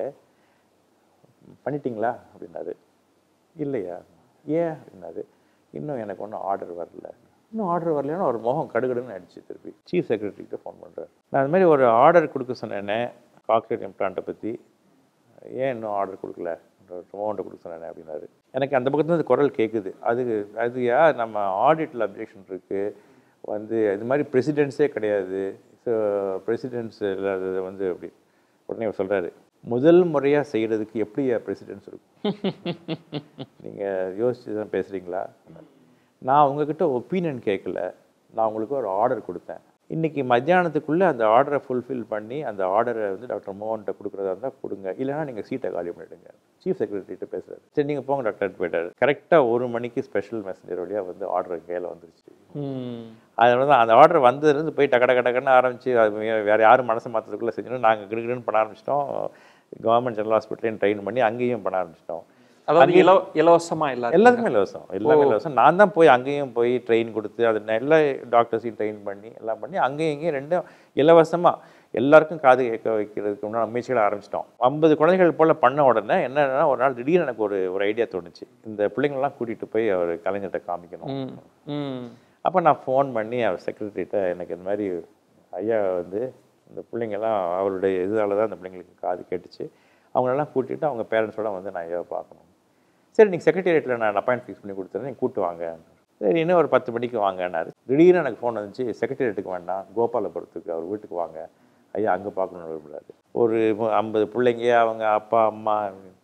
S4: பண்ணிட்டீங்களா அப்படின்னாரு இல்லையா ஏன் அப்படின்னாரு இன்னும் எனக்கு ஒன்றும் ஆர்டர் வரல இன்னும் ஆர்டர் வரலைன்னா ஒரு முகம் கடுகடுன்னு அடிச்சு திருப்பி சீஃப் செக்ரட்டரிக்கிட்ட ஃபோன் பண்ணுறாரு நான் அது மாதிரி ஒரு ஆர்டர் கொடுக்க சொன்னேனே காக்லேட் இம்ப்ளான்ட்டை பற்றி ஏன் இன்னும் ஆர்டர் கொடுக்கல அமௌண்ட்டை கொடுக்க சொன்னேனே அப்படின்னாரு எனக்கு அந்த பக்கத்துல குரல் கேட்குது அது அது யா நம்ம ஆடிட்டில் அப்ஜெக்ஷன் இருக்குது வந்து இது மாதிரி பிரசிடென்ட்ஸே கிடையாது ஸோ பிரசிடென்ட்ஸ் இல்லாதது வந்து அப்படி உடனே அவர் சொல்கிறாரு முதல் முறையாக செய்கிறதுக்கு எப்படி பிரசிடென்ட்ஸ் இருக்கும் நீங்கள் யோசிச்சு தான் பேசுகிறீங்களா நான் உங்ககிட்ட ஒப்பீனியன் கேட்கல நான் உங்களுக்கு ஒரு ஆர்டர் கொடுத்தேன் இன்றைக்கி மத்தியானத்துக்குள்ளே அந்த ஆர்டரை ஃபுல்ஃபில் பண்ணி அந்த ஆர்டரை வந்து டாக்டர் மோகன்கிட்ட கொடுக்குறதா இருந்தால் கொடுங்க இல்லைன்னா நீங்கள் சீட்டை காலி பண்ணிவிடுங்க சீஃப் செக்ரட்டரிட்ட பேசுகிறாரு சரி நீங்கள் போங்க டாக்டர் போயிட்டாரு கரெக்டாக ஒரு மணிக்கு ஸ்பெஷல் மெசஞ்சர் வழியாக வந்து ஆர்டர் கையில் வந்துருச்சு
S2: ம்
S4: அதனால தான் அந்த ஆர்டர் வந்ததுலேருந்து போய் டக்க டக்க டக்குன்னு ஆரம்பிச்சு அது வே- வேற யாரும் மனசு மாற்றதுக்குள்ளே செஞ்சோம் நாங்கள் கிடுகிடுன்னு பண்ண ஆரம்பிச்சிட்டோம் கவர்மெண்ட் ஜெனரல் ஹாஸ்பிட்டலையும் ட்ரெயின் பண்ணி அங்கேயும் பண்ண ஆரம்பிச்சிட்டோம்
S2: அதாவது இலவ இலவசமா எல்லாரும்
S4: எல்லாத்துக்குமே இலவசம் எல்லாமே இலவசம் நான் தான் போய் அங்கேயும் போய் ட்ரெயின் கொடுத்து அது எல்லா டாக்டர்ஸையும் ட்ரெயின் பண்ணி எல்லாம் பண்ணி அங்கேயும் இங்கேயும் ரெண்டும் இலவசமாக எல்லாருக்கும் காது கேட்க வைக்கிறதுக்கு முன்னாடி முயற்சிகளை ஆரம்பிச்சிட்டோம் ஐம்பது குழந்தைகள் போல் பண்ண உடனே என்னன்னா ஒரு நாள் திடீர்னு எனக்கு ஒரு ஒரு ஐடியா தோணுச்சு இந்த பிள்ளைங்களெல்லாம் கூட்டிகிட்டு போய் அவர் கலைஞர்கிட்ட காமிக்கணும்
S2: ம் ம்
S4: அப்போ நான் ஃபோன் பண்ணி அவர் செக்ரட்டரிட்ட எனக்கு இந்த மாதிரி ஐயா வந்து இந்த பிள்ளைங்கெல்லாம் அவருடைய இதால தான் அந்த பிள்ளைங்களுக்கு காது கேட்டுச்சு அவங்களெல்லாம் கூட்டிட்டு அவங்க பேரண்ட்ஸோட வந்து நான் ஐயாவை பார்க்கணும் சரி நீங்கள் செக்ரட்டேரியட்டில் நான் அப்பாயிண்ட் ஃபிக்ஸ் பண்ணி கொடுத்துறேன் நீங்கள் கூட்டு வாங்க சரி இன்னும் ஒரு பத்து மணிக்கு வாங்கன்னாரு திடீர்னு எனக்கு ஃபோன் வந்துச்சு செக்ரட்டேரியட்டுக்கு வேண்டாம் கோபாலபுரத்துக்கு அவர் வீட்டுக்கு வாங்க ஐயா அங்கே பார்க்கணும்னு விரும்புகிறாரு ஒரு மு- ஐம்பது பிள்ளைங்க அவங்க அப்பா அம்மா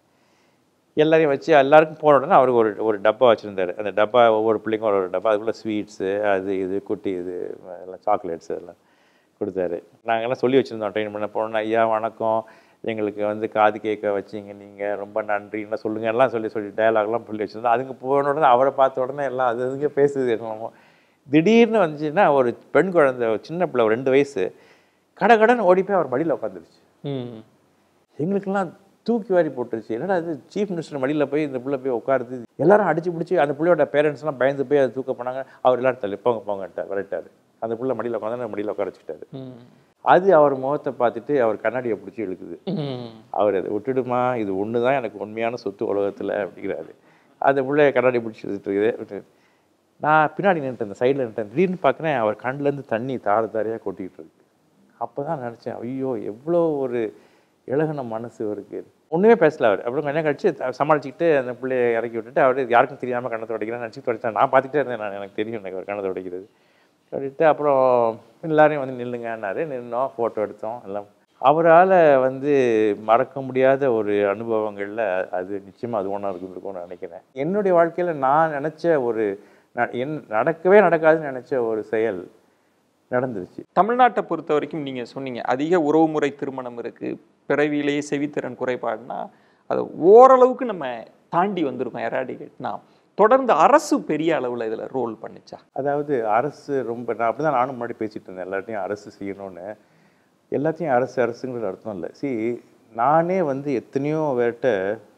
S4: எல்லாரையும் வச்சு எல்லாருக்கும் போன உடனே அவருக்கு ஒரு ஒரு டப்பா வச்சுருந்தாரு அந்த டப்பா ஒவ்வொரு பிள்ளைக்கும் ஒரு ஒரு டப்பா அதுக்குள்ளே ஸ்வீட்ஸு அது இது குட்டி இது எல்லாம் சாக்லேட்ஸ் எல்லாம் கொடுத்தாரு நாங்கெல்லாம் சொல்லி வச்சுருந்தோம் ட்ரெயின் பண்ண போனோன்னா ஐயா வணக்கம் எங்களுக்கு வந்து காது கேட்க வச்சீங்க நீங்கள் ரொம்ப நன்றின்னு சொல்லுங்க எல்லாம் சொல்லி சொல்லி டயலாக்லாம் சொல்லி வச்சுருந்தோம் அதுக்கு போன உடனே அவரை பார்த்த உடனே எல்லாம் அது அதுங்க பேசுது என்னமோ திடீர்னு வந்துச்சுன்னா ஒரு பெண் குழந்தை ஒரு சின்ன பிள்ளை ஒரு ரெண்டு வயசு கடகடன்னு ஓடி போய் அவர் மடியில் உட்காந்துருச்சு
S2: ம்
S4: எங்களுக்கெல்லாம் தூக்கி வாரி போட்டுருச்சு என்னடா இது சீஃப் மினிஸ்டர் மடியில் போய் இந்த பிள்ளை போய் உட்காருது எல்லாரும் அடிச்சு பிடிச்சி அந்த பிள்ளையோட பேரண்ட்ஸ்லாம் பயந்து போய் அதை தூக்க போனாங்க அவர் எல்லாரும் தள்ளி போங்க போங்கட்டார் விரட்டாரு அந்த பிள்ளை மடியில் உட்காந்து மடியில் உட்கார வச்சுக்கிட்டாரு
S2: ம்
S4: அது அவர் முகத்தை பார்த்துட்டு அவர் கண்ணாடியை பிடிச்சி இழுக்குது
S2: ம்
S4: அவர் அதை விட்டுடுமா இது ஒன்று தான் எனக்கு உண்மையான சொத்து உலகத்தில் அப்படிங்கிறாரு அந்த பிள்ளைய கண்ணாடி பிடிச்சி இழுத்துட்டு இருக்குது நான் பின்னாடி நின்றுட்டேன் சைடில் நின்றுட்டேன் திடீர்னு பார்க்குறேன் அவர் கண்ணுலேருந்து தண்ணி தார தாரையாக கொட்டிக்கிட்டு இருக்கு அப்போ தான் நினச்சேன் ஐயோ எவ்வளோ ஒரு இழகுன மனசு இருக்கு ஒன்றுமே பேசல அவர் அப்புறம் கொஞ்சம் கழிச்சு த- சமாளிச்சுக்கிட்டு அந்த பிள்ளைய இறக்கி விட்டுட்டு அவர் யாருக்கும் தெரியாமல் கண்ணத்தை உடைக்கிறேன் நினச்சி தொடச்சேன் நான் பார்த்துக்கிட்டே இருந்தேன் நான் எனக்கு தெரியும் எனக்கு அவர் கண்ணத்தை உடைக்கிறது சொல்லிட்டு அப்புறம் எல்லாரையும் வந்து நில்லுங்கன்னாரு நின்னோம் ஃபோட்டோ எடுத்தோம் எல்லாம் அவரால் வந்து மறக்க முடியாத ஒரு அனுபவங்களில் அது நிச்சயமாக அது ஒன்றா இருந்திருக்கும்னு நினைக்கிறேன் என்னுடைய வாழ்க்கையில் நான் நினச்ச ஒரு ந- என் நடக்கவே நடக்காதுன்னு நினச்ச ஒரு செயல் நடந்துருச்சு
S2: தமிழ்நாட்டை பொறுத்த வரைக்கும் நீங்க சொன்னீங்க அதிக உறவுமுறை திருமணம் இருக்கு பிறவியிலேயே செவித்திறன் குறைபாடுனா அது ஓரளவுக்கு நம்ம தாண்டி வந்திருக்கோம் எராடிகேட்னா தொடர்ந்து அரசு பெரிய அளவுல இதுல ரோல் பண்ணுச்சா
S4: அதாவது அரசு ரொம்ப நான் அப்படி தான் நானும் முன்னாடி பேசிட்டு இருந்தேன் எல்லாத்தையும் அரசு செய்யணும்னு எல்லாத்தையும் அரசு அரசுங்கிறது அர்த்தம் இல்லை சி நானே வந்து எத்தனையோ பேர்கிட்ட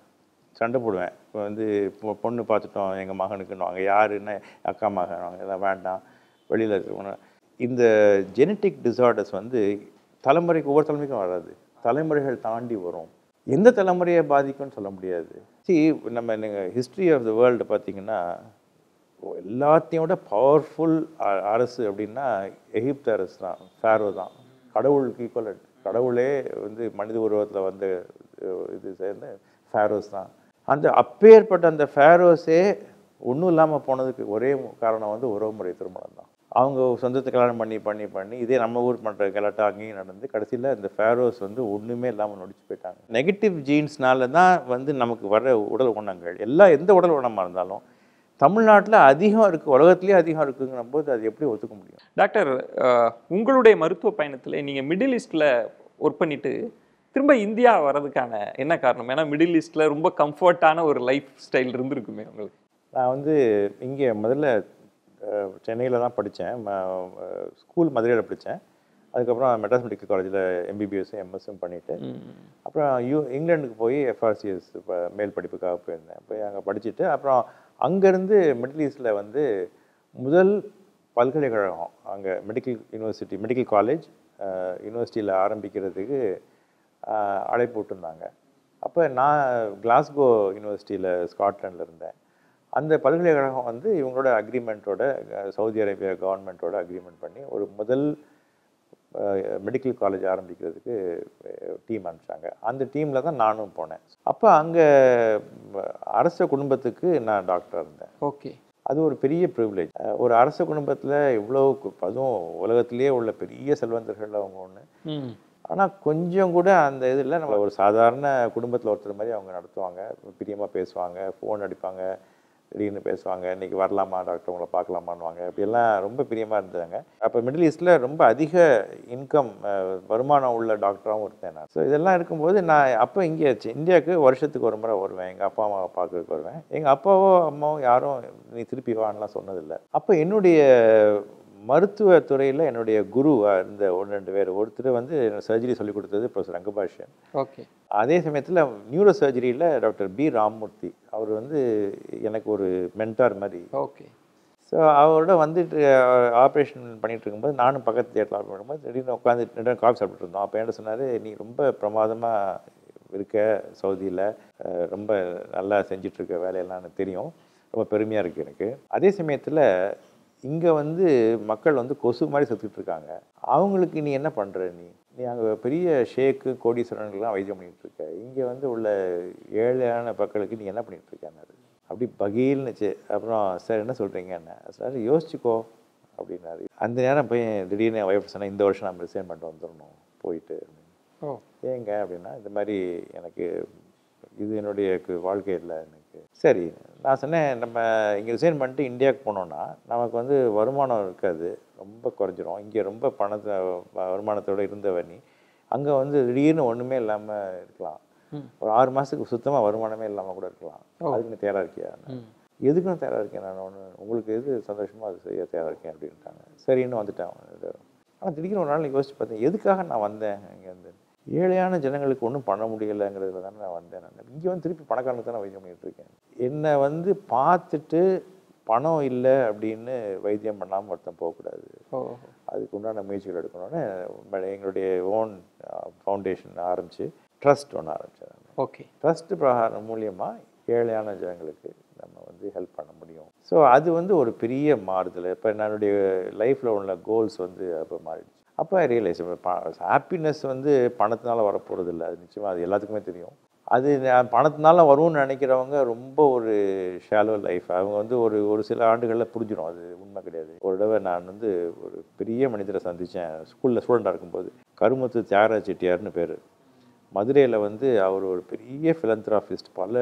S4: சண்டை போடுவேன் இப்போ வந்து இப்போ பொண்ணு பார்த்துட்டோம் எங்கள் மகனுக்குன்னு வாங்க யாருன்னு அக்கா மகன் வாங்க எல்லாம் வேண்டாம் வெளியில் இருக்கணும் இந்த ஜெனட்டிக் டிசார்டர்ஸ் வந்து தலைமுறைக்கு ஒவ்வொரு தலைமுறைக்கும் வராது தலைமுறைகள் தாண்டி வரும் எந்த தலைமுறையை பாதிக்கும்னு சொல்ல முடியாது சி நம்ம நீங்கள் ஹிஸ்ட்ரி ஆஃப் த வேர்ல்டு பார்த்தீங்கன்னா எல்லாத்தையும் விட பவர்ஃபுல் அரசு அப்படின்னா எகிப்து அரசு தான் ஃபேரோ தான் கடவுளுக்கு ஈக்குவல் கடவுளே வந்து மனித உருவத்தில் வந்த அஹ், இது சேர்ந்த ஃபேரோஸ் தான் அந்த அப்பேற்பட்ட அந்த ஃபேரோஸே ஒன்றும் இல்லாமல் போனதுக்கு ஒரே காரணம் வந்து உறவுமுறை திருமணம் தான் அவங்க சொந்தத்தை கல்யாணம் பண்ணி பண்ணி பண்ணி இதே நம்ம ஊர் பண்ணுற கலாட்டா அங்கேயும் நடந்து கடைசியில் இந்த ஃபேரோஸ் வந்து ஒன்றுமே இல்லாமல் நொடிச்சு போயிட்டாங்க நெகட்டிவ் ஜீன்ஸ்னால தான் வந்து நமக்கு வர உடல் குணங்கள் எல்லா எந்த உடல் குணமாக இருந்தாலும் தமிழ்நாட்டில் அதிகம் இருக்குது உலகத்துலேயே அதிகம் இருக்குங்கிற போது அது எப்படி ஒத்துக்க முடியும்
S2: டாக்டர் அஹ், உங்களுடைய மருத்துவ பயணத்துல நீங்க மிடில் ஈஸ்ட்ல ஒர்க் பண்ணிட்டு திரும்ப இந்தியா வர்றதுக்கான என்ன காரணம் ஏன்னா மிடில் ஈஸ்ட்ல ரொம்ப கம்ஃபர்ட்டான ஒரு லைஃப் ஸ்டைல் இருந்திருக்குமே உங்களுக்கு
S4: நான் வந்து இங்கே முதல்ல சென்னையில் தான் படித்தேன் ஸ்கூல் மதுரையில் படித்தேன் அதுக்கப்புறம் மெட்ராஸ் மெடிக்கல் காலேஜில் எம்பிபிஎஸ்ஸும் எம்எஸ்ஸும் பண்ணிவிட்டு அப்புறம் யூ இங்கிலாந்துக்கு போய் எஃப்ஆர்சிஎஸ் மேல் படிப்புக்காக போயிருந்தேன் போய் அங்கே படிச்சுட்டு அப்புறம் அங்கேருந்து மிடில் ஈஸ்டில் வந்து முதல் பல்கலைக்கழகம் அங்கே மெடிக்கல் யூனிவர்சிட்டி மெடிக்கல் காலேஜ் யூனிவர்சிட்டியில் ஆரம்பிக்கிறதுக்கு அஹ், அழைப்பு விட்டுருந்தாங்க அப்போ நான் கிளாஸ்கோ யூனிவர்சிட்டியில் ஸ்காட்லாண்டில் இருந்தேன் அந்த பல்கலைக்கழகம் வந்து இவங்களோட அக்ரிமெண்ட்டோட சவுதி அரேபியா கவர்மெண்ட்டோட அக்ரிமெண்ட் பண்ணி ஒரு முதல் மெடிக்கல் காலேஜ் ஆரம்பிக்கிறதுக்கு டீம் அனுப்பிச்சாங்க அந்த டீமில் தான் நானும் போனேன் அப்போ அங்கே அரச குடும்பத்துக்கு நான் டாக்டராக இருந்தேன்
S2: ஓகே
S4: அது ஒரு பெரிய ப்ரிவிலேஜ் ஒரு அரச குடும்பத்தில் இவ்வளோ கு- அதுவும் உலகத்திலேயே உள்ள பெரிய செல்வந்தர்கள் அவங்க ஒன்று
S2: ம்
S4: ஆனால் கொஞ்சம் கூட அந்த இதில் நம்ம ஒரு சாதாரண குடும்பத்தில் ஒருத்தர் மாதிரி அவங்க நடத்துவாங்க பிரியமாக பேசுவாங்க ஃபோன் அடிப்பாங்க திடீர்னு பேசுவாங்க இன்னைக்கு வரலாமா டாக்டர் உங்களை பார்க்கலாமான்னுவாங்க இப்படியெல்லாம் ரொம்ப பிரியமாக இருந்தாங்க அப்போ மிடில் ஈஸ்டில் ரொம்ப அதிக இன்கம் வருமானம் உள்ள டாக்டராகவும் இருந்தேன் நான் ஸோ இதெல்லாம் இருக்கும்போது நான் அப்போ இங்கே சி- இந்தியாவுக்கு வருஷத்துக்கு ஒரு முறை வருவேன் எங்கள் அப்பா அம்மாவை பார்க்கறதுக்கு வருவேன் எங்கள் அப்பாவோ அம்மாவோ யாரும் நீ திருப்பி வான்லாம் சொன்னதில்லை அப்போ என்னுடைய மருத்துவ துறையில் என்னுடைய குருவாக இருந்த ஒன்று ரெண்டு பேர் ஒருத்தர் வந்து சர்ஜரி சொல்லி கொடுத்தது ப்ரொஃபஸர் ரங்கபாஷன்
S2: ஓகே
S4: அதே சமயத்தில் நியூரோ சர்ஜரியில் டாக்டர் பி ராம்மூர்த்தி அவர் வந்து எனக்கு ஒரு மென்டார் மாதிரி
S2: ஓகே
S4: ஸோ அவரோட வந்துட்டு ஆப்ரேஷன் பண்ணிட்டு இருக்கும்போது நானும் பக்கத்து தேட்டரில் ஆப்ரேஷன் பண்ணும்போது திடீர்னு உட்காந்து ரெண்டு காஃபி சாப்பிட்டுட்டு இருந்தோம் அப்போ என்ன சொன்னார் நீ ரொம்ப பிரமாதமாக இருக்க சவுதியில் ரொம்ப நல்லா செஞ்சுட்டு இருக்க வேலையெல்லாம் எனக்கு தெரியும் ரொம்ப பெருமையாக இருக்குது எனக்கு அதே சமயத்தில் இங்கே வந்து மக்கள் வந்து கொசு மாதிரி செத்துக்கிட்டு இருக்காங்க அவங்களுக்கு நீ என்ன பண்ணுற நீ நீ அங்கே பெரிய ஷேக்கு கோடீஸ்வரனுக்கெல்லாம் வைத்தியம் பண்ணிட்டு இருக்க இங்கே வந்து உள்ள ஏழையான மக்களுக்கு நீ என்ன பண்ணிட்டு இருக்கேன்னாரு அப்படி பகீல்னுச்சு அப்புறம் சார் என்ன சொல்கிறீங்க என்ன சார் யோசிச்சுக்கோ அப்படின்னாரு அந்த நேரம் போய் திடீர்னு ஒய்ஃப் சொன்னேன் இந்த வருஷம் நம்ம ரிசைன் பண்ணிட்டு வந்துடணும் போயிட்டு அப்படின்னு
S2: ஓ
S4: ஏங்க அப்படின்னா இந்த மாதிரி எனக்கு இது என்னுடைய கு- வாழ்க்கை இல்லை எனக்கு சரி நான் சொன்னேன் நம்ம இங்கே ரிசைன் பண்ணிட்டு இந்தியாவுக்கு போனோம்னா நமக்கு வந்து வருமானம் இருக்காது ரொம்ப குறைஞ்சிரும் இங்கே ரொம்ப பணத்தை வ- வருமானத்தோட இருந்தவ நீ அங்கே வந்து திடீர்னு ஒன்றுமே இல்லாமல் இருக்கலாம்
S2: ம்.
S4: ஒரு ஆறு மாதத்துக்கு சுத்தமாக வருமானமே இல்லாமல் கூட இருக்கலாம்
S2: ஓ.
S4: அதுக்கு நீ தயாராக இருக்கியா
S2: ம்
S4: எதுக்கும் தயாராக இருக்கேன் நான் ஒன்று உங்களுக்கு எது சந்தோஷமோ அது செய்ய தயாராக இருக்கேன் அப்படின்ட்டாங்க சரின்னு வந்துட்டேன் ஆனால் திடீர்னு ஒரு நாள் நான் யோசிச்சு பார்த்தேன் எதுக்காக நான் வந்தேன் இங்கேருந்து ஏழையான ஜனங்களுக்கு ஒன்றும் பண்ண முடியலைங்கிறதுல தானே நான் வந்தேன் நான் இங்கே வந்து திருப்பி பணக்காரனுக்கு தானே வைத்தியம் பண்ணிட்டு இருக்கேன் என்னை வந்து பார்த்துட்டு பணம் இல்லை அப்படின்னு வைத்தியம் பண்ணாமல் ஒருத்தன் போகக்கூடாது
S2: ஓ
S4: அதுக்கு உண்டான முயற்சிகள் எடுக்கணும்னு ம- எங்களுடைய ஓன் ஃபவுண்டேஷன் ஆரம்பித்து ட்ரஸ்ட் ஒன்று ஆரம்பித்தேன்
S2: ஓகே
S4: ட்ரஸ்ட் பிரகாரம் மூலியமாக ஏழையான ஜனங்களுக்கு நம்ம வந்து ஹெல்ப் பண்ண முடியும் ஸோ அது வந்து ஒரு பெரிய மாறுதல் இப்போ என்னுடைய லைஃப்பில் உள்ள கோல்ஸ் வந்து அப்போ மாறிடுச்சு அப்போ ரியலைஸ் ஹாப்பினஸ் வந்து பணத்தினால வரப்போகிறது இல்லை அது நிச்சயமாக அது எல்லாத்துக்குமே தெரியும் அது நான் பணத்தினால வரும்னு நினைக்கிறவங்க ரொம்ப ஒரு ஷாலோ லைஃப் அவங்க வந்து ஒரு ஒரு சில ஆண்டுகளில் புரிஞ்சிடும் அது உண்மை கிடையாது ஒரு தடவை நான் வந்து ஒரு பெரிய மனிதரை சந்தித்தேன் ஸ்கூலில் ஸ்டூடெண்டாக இருக்கும்போது கருமுத்து தியாகராஜ செட்டியார்னு பேர் மதுரையில் வந்து அவர் ஒரு பெரிய ஃபிலந்த்ராஃபிஸ்ட் பல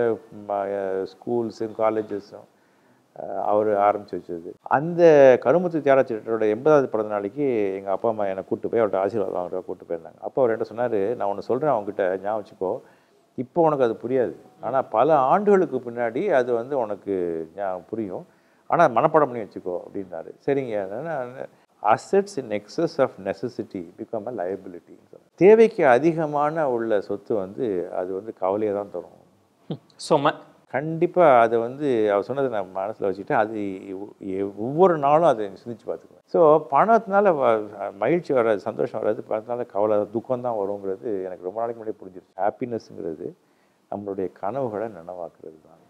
S4: ஸ்கூல்ஸும் காலேஜஸும் அவர் ஆரம்பித்து வச்சது அந்த கருமுத்து தியாகராஜ செட்டியாரோட எண்பதாவது பிறந்த நாளைக்கு எங்கள் அப்பா அம்மா என்னை கூட்டு போய் அவர்கிட்ட ஆசீர்வாதம் வாங்குறத கூட்டு போயிருந்தாங்க அப்போ அவர் என்ன சொன்னார் நான் ஒன்று சொல்கிறேன் அவங்ககிட்ட ஞாபகம் வச்சுக்கோ இப்போ உனக்கு அது புரியாது ஆனால் பல ஆண்டுகளுக்கு பின்னாடி அது வந்து உனக்கு ஞா- புரியும் ஆனால் மனப்பாடம் பண்ணி வச்சுக்கோ அப்படின்னாரு சரிங்க assets in excess of necessity become a liability தேவைக்கு அதிகமான உள்ள சொத்து வந்து அது வந்து கவலையை தான் தரும்
S2: சும
S4: கண்டிப்பாக அதை வந்து அவர் சொன்னதை நான் மனசில் வச்சுட்டு அது ஒ- எ- ஒவ்வொரு நாளும் அதை சிந்திச்சு பார்த்துக்குவேன் ஸோ பணத்தினால வ- மகிழ்ச்சி வராது சந்தோஷம் வராது பணத்தினால கவலை துக்கம் தான் வருங்கிறது எனக்கு ரொம்ப நாளைக்கு முன்னாடி புரிஞ்சிருச்சு ஹாப்பினஸ்ங்கிறது நம்மளுடைய கனவுகளை நனவாக்குறது தான்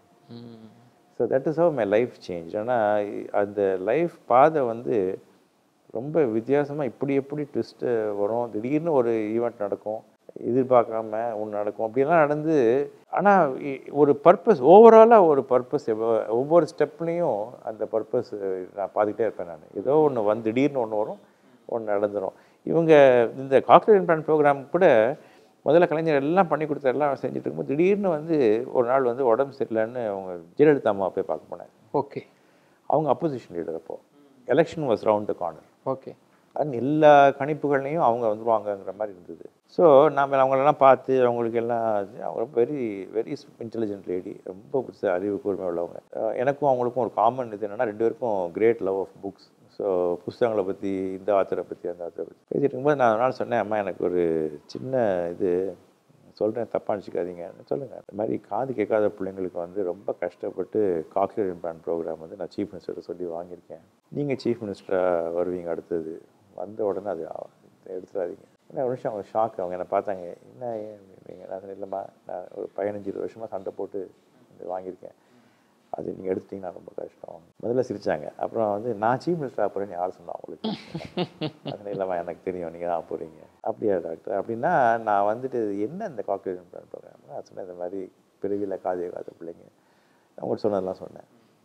S4: so that is how my life change ஆனால் அந்த லைஃப் பாதை வந்து ரொம்ப வித்தியாசமாக இப்படி எப்படி ட்விஸ்ட்டு வரும் திடீர்னு ஒரு ஈவெண்ட் நடக்கும் எதிர்பார்க்காம ஒன்று நடக்கும் அப்படியெல்லாம் நடந்து ஆனால் ஒரு பர்பஸ் ஓவராலாக ஒரு பர்பஸ் ஒவ்வொரு ஸ்டெப்லேயும் அந்த பர்பஸ் நான் பார்த்துக்கிட்டே இருப்பேன் நான் ஏதோ ஒன்று வந்து திடீர்னு ஒன்று வரும் ஒன்று நடந்துடும் இவங்க இந்த காக்டேல் இம்ப்ளான் ப்ரோக்ராம் கூட முதல்ல கலைஞர் எல்லாம் பண்ணி கொடுத்த எல்லாம் செஞ்சுட்டு இருக்கும்போது திடீர்னு வந்து ஒரு நாள் வந்து உடம்பு சரியில்லைன்னு அவங்க ஜெயலலிதா அம்மா போய் பார்க்க போனேன்
S2: ஓகே
S4: அவங்க அப்போசிஷன் லீடர் அப்போ election was round the corner
S2: okay
S4: and எல்லா கணிப்புகள்லையும் அவங்க வந்துருவாங்கங்கிற மாதிரி இருந்தது ஸோ நாம் அவங்களெல்லாம் பார்த்து அவங்களுக்கு எல்லாம் இது- அவங்க ரொம்ப வெரி வெரி இன்டெலிஜென்ட் லேடி ரொம்ப புதுசு அறிவு கூர்மை உள்ளவங்க அஹ் எனக்கும் அவங்களுக்கும் ஒரு காமன் இது என்னென்னா ரெண்டு பேருக்கும் great love of books so புஸ்தகங்களை பற்றி இந்த ஆத்தரை பற்றி அந்த ஆத்தரை பற்றி பேசிட்டு இருக்கும்போது நான் ஒரு நாள் சொன்னேன் அம்மா எனக்கு ஒரு சின்ன இது சொல்கிறேன் தப்பாக நினச்சிக்காதீங்க சொல்லுங்கள் இந்த மாதிரி காது கேட்காத பிள்ளைங்களுக்கு வந்து ரொம்ப கஷ்டப்பட்டு காக்டேல் இம்ப்ளான் ப்ரோக்ராம் வந்து நான் சீஃப் மினிஸ்டர்கிட்ட சொல்லி வாங்கியிருக்கேன் நீங்கள் சீஃப் மினிஸ்டராக வருவீங்க அடுத்தது வந்த உடனே அது ஆ- எடுத்துடாதீங்க ஏன்னா ஒரு நிமிஷம் அவங்க ஷாக் அவங்க என்னை பார்த்தாங்க என்ன ஏன் அப்படிங்க நான் சொன்னேன், இல்லைம்மா நான் ஒரு பதினஞ்சு இருபது வருஷமாக சண்டை போட்டு இது வாங்கியிருக்கேன் அது நீங்கள் எடுத்துட்டீங்கன்னா ரொம்ப கஷ்டம் முதல்ல சிரிச்சாங்க அப்புறம் வந்து நான் சீஃப் மினிஸ்டர் போகிறேன்னு யார் சொன்னா உங்களுக்கு அது இல்லைம்மா எனக்கு தெரியும் நீங்கள் தான் போகிறீங்க அப்படியா டாக்டர் அப்படின்னா நான் வந்துட்டு என்ன இந்த காக்டேல் இம்ப்ளான் ப்ரோக்ராம் நான் சொன்னேன் இந்த மாதிரி பிறவியில் காது காத பிள்ளைங்க அவங்கள்ட்ட சொன்னதெல்லாம் சொன்னேன்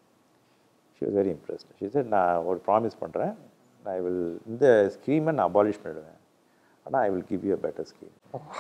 S4: she was very impressed she said நான் ஒரு ப்ராமிஸ் பண்ணுறேன் நான் வில் இந்த ஸ்கீமை நான் அபாலிஷ் பண்ணிடுவேன் ஆனால் I will give you a better scheme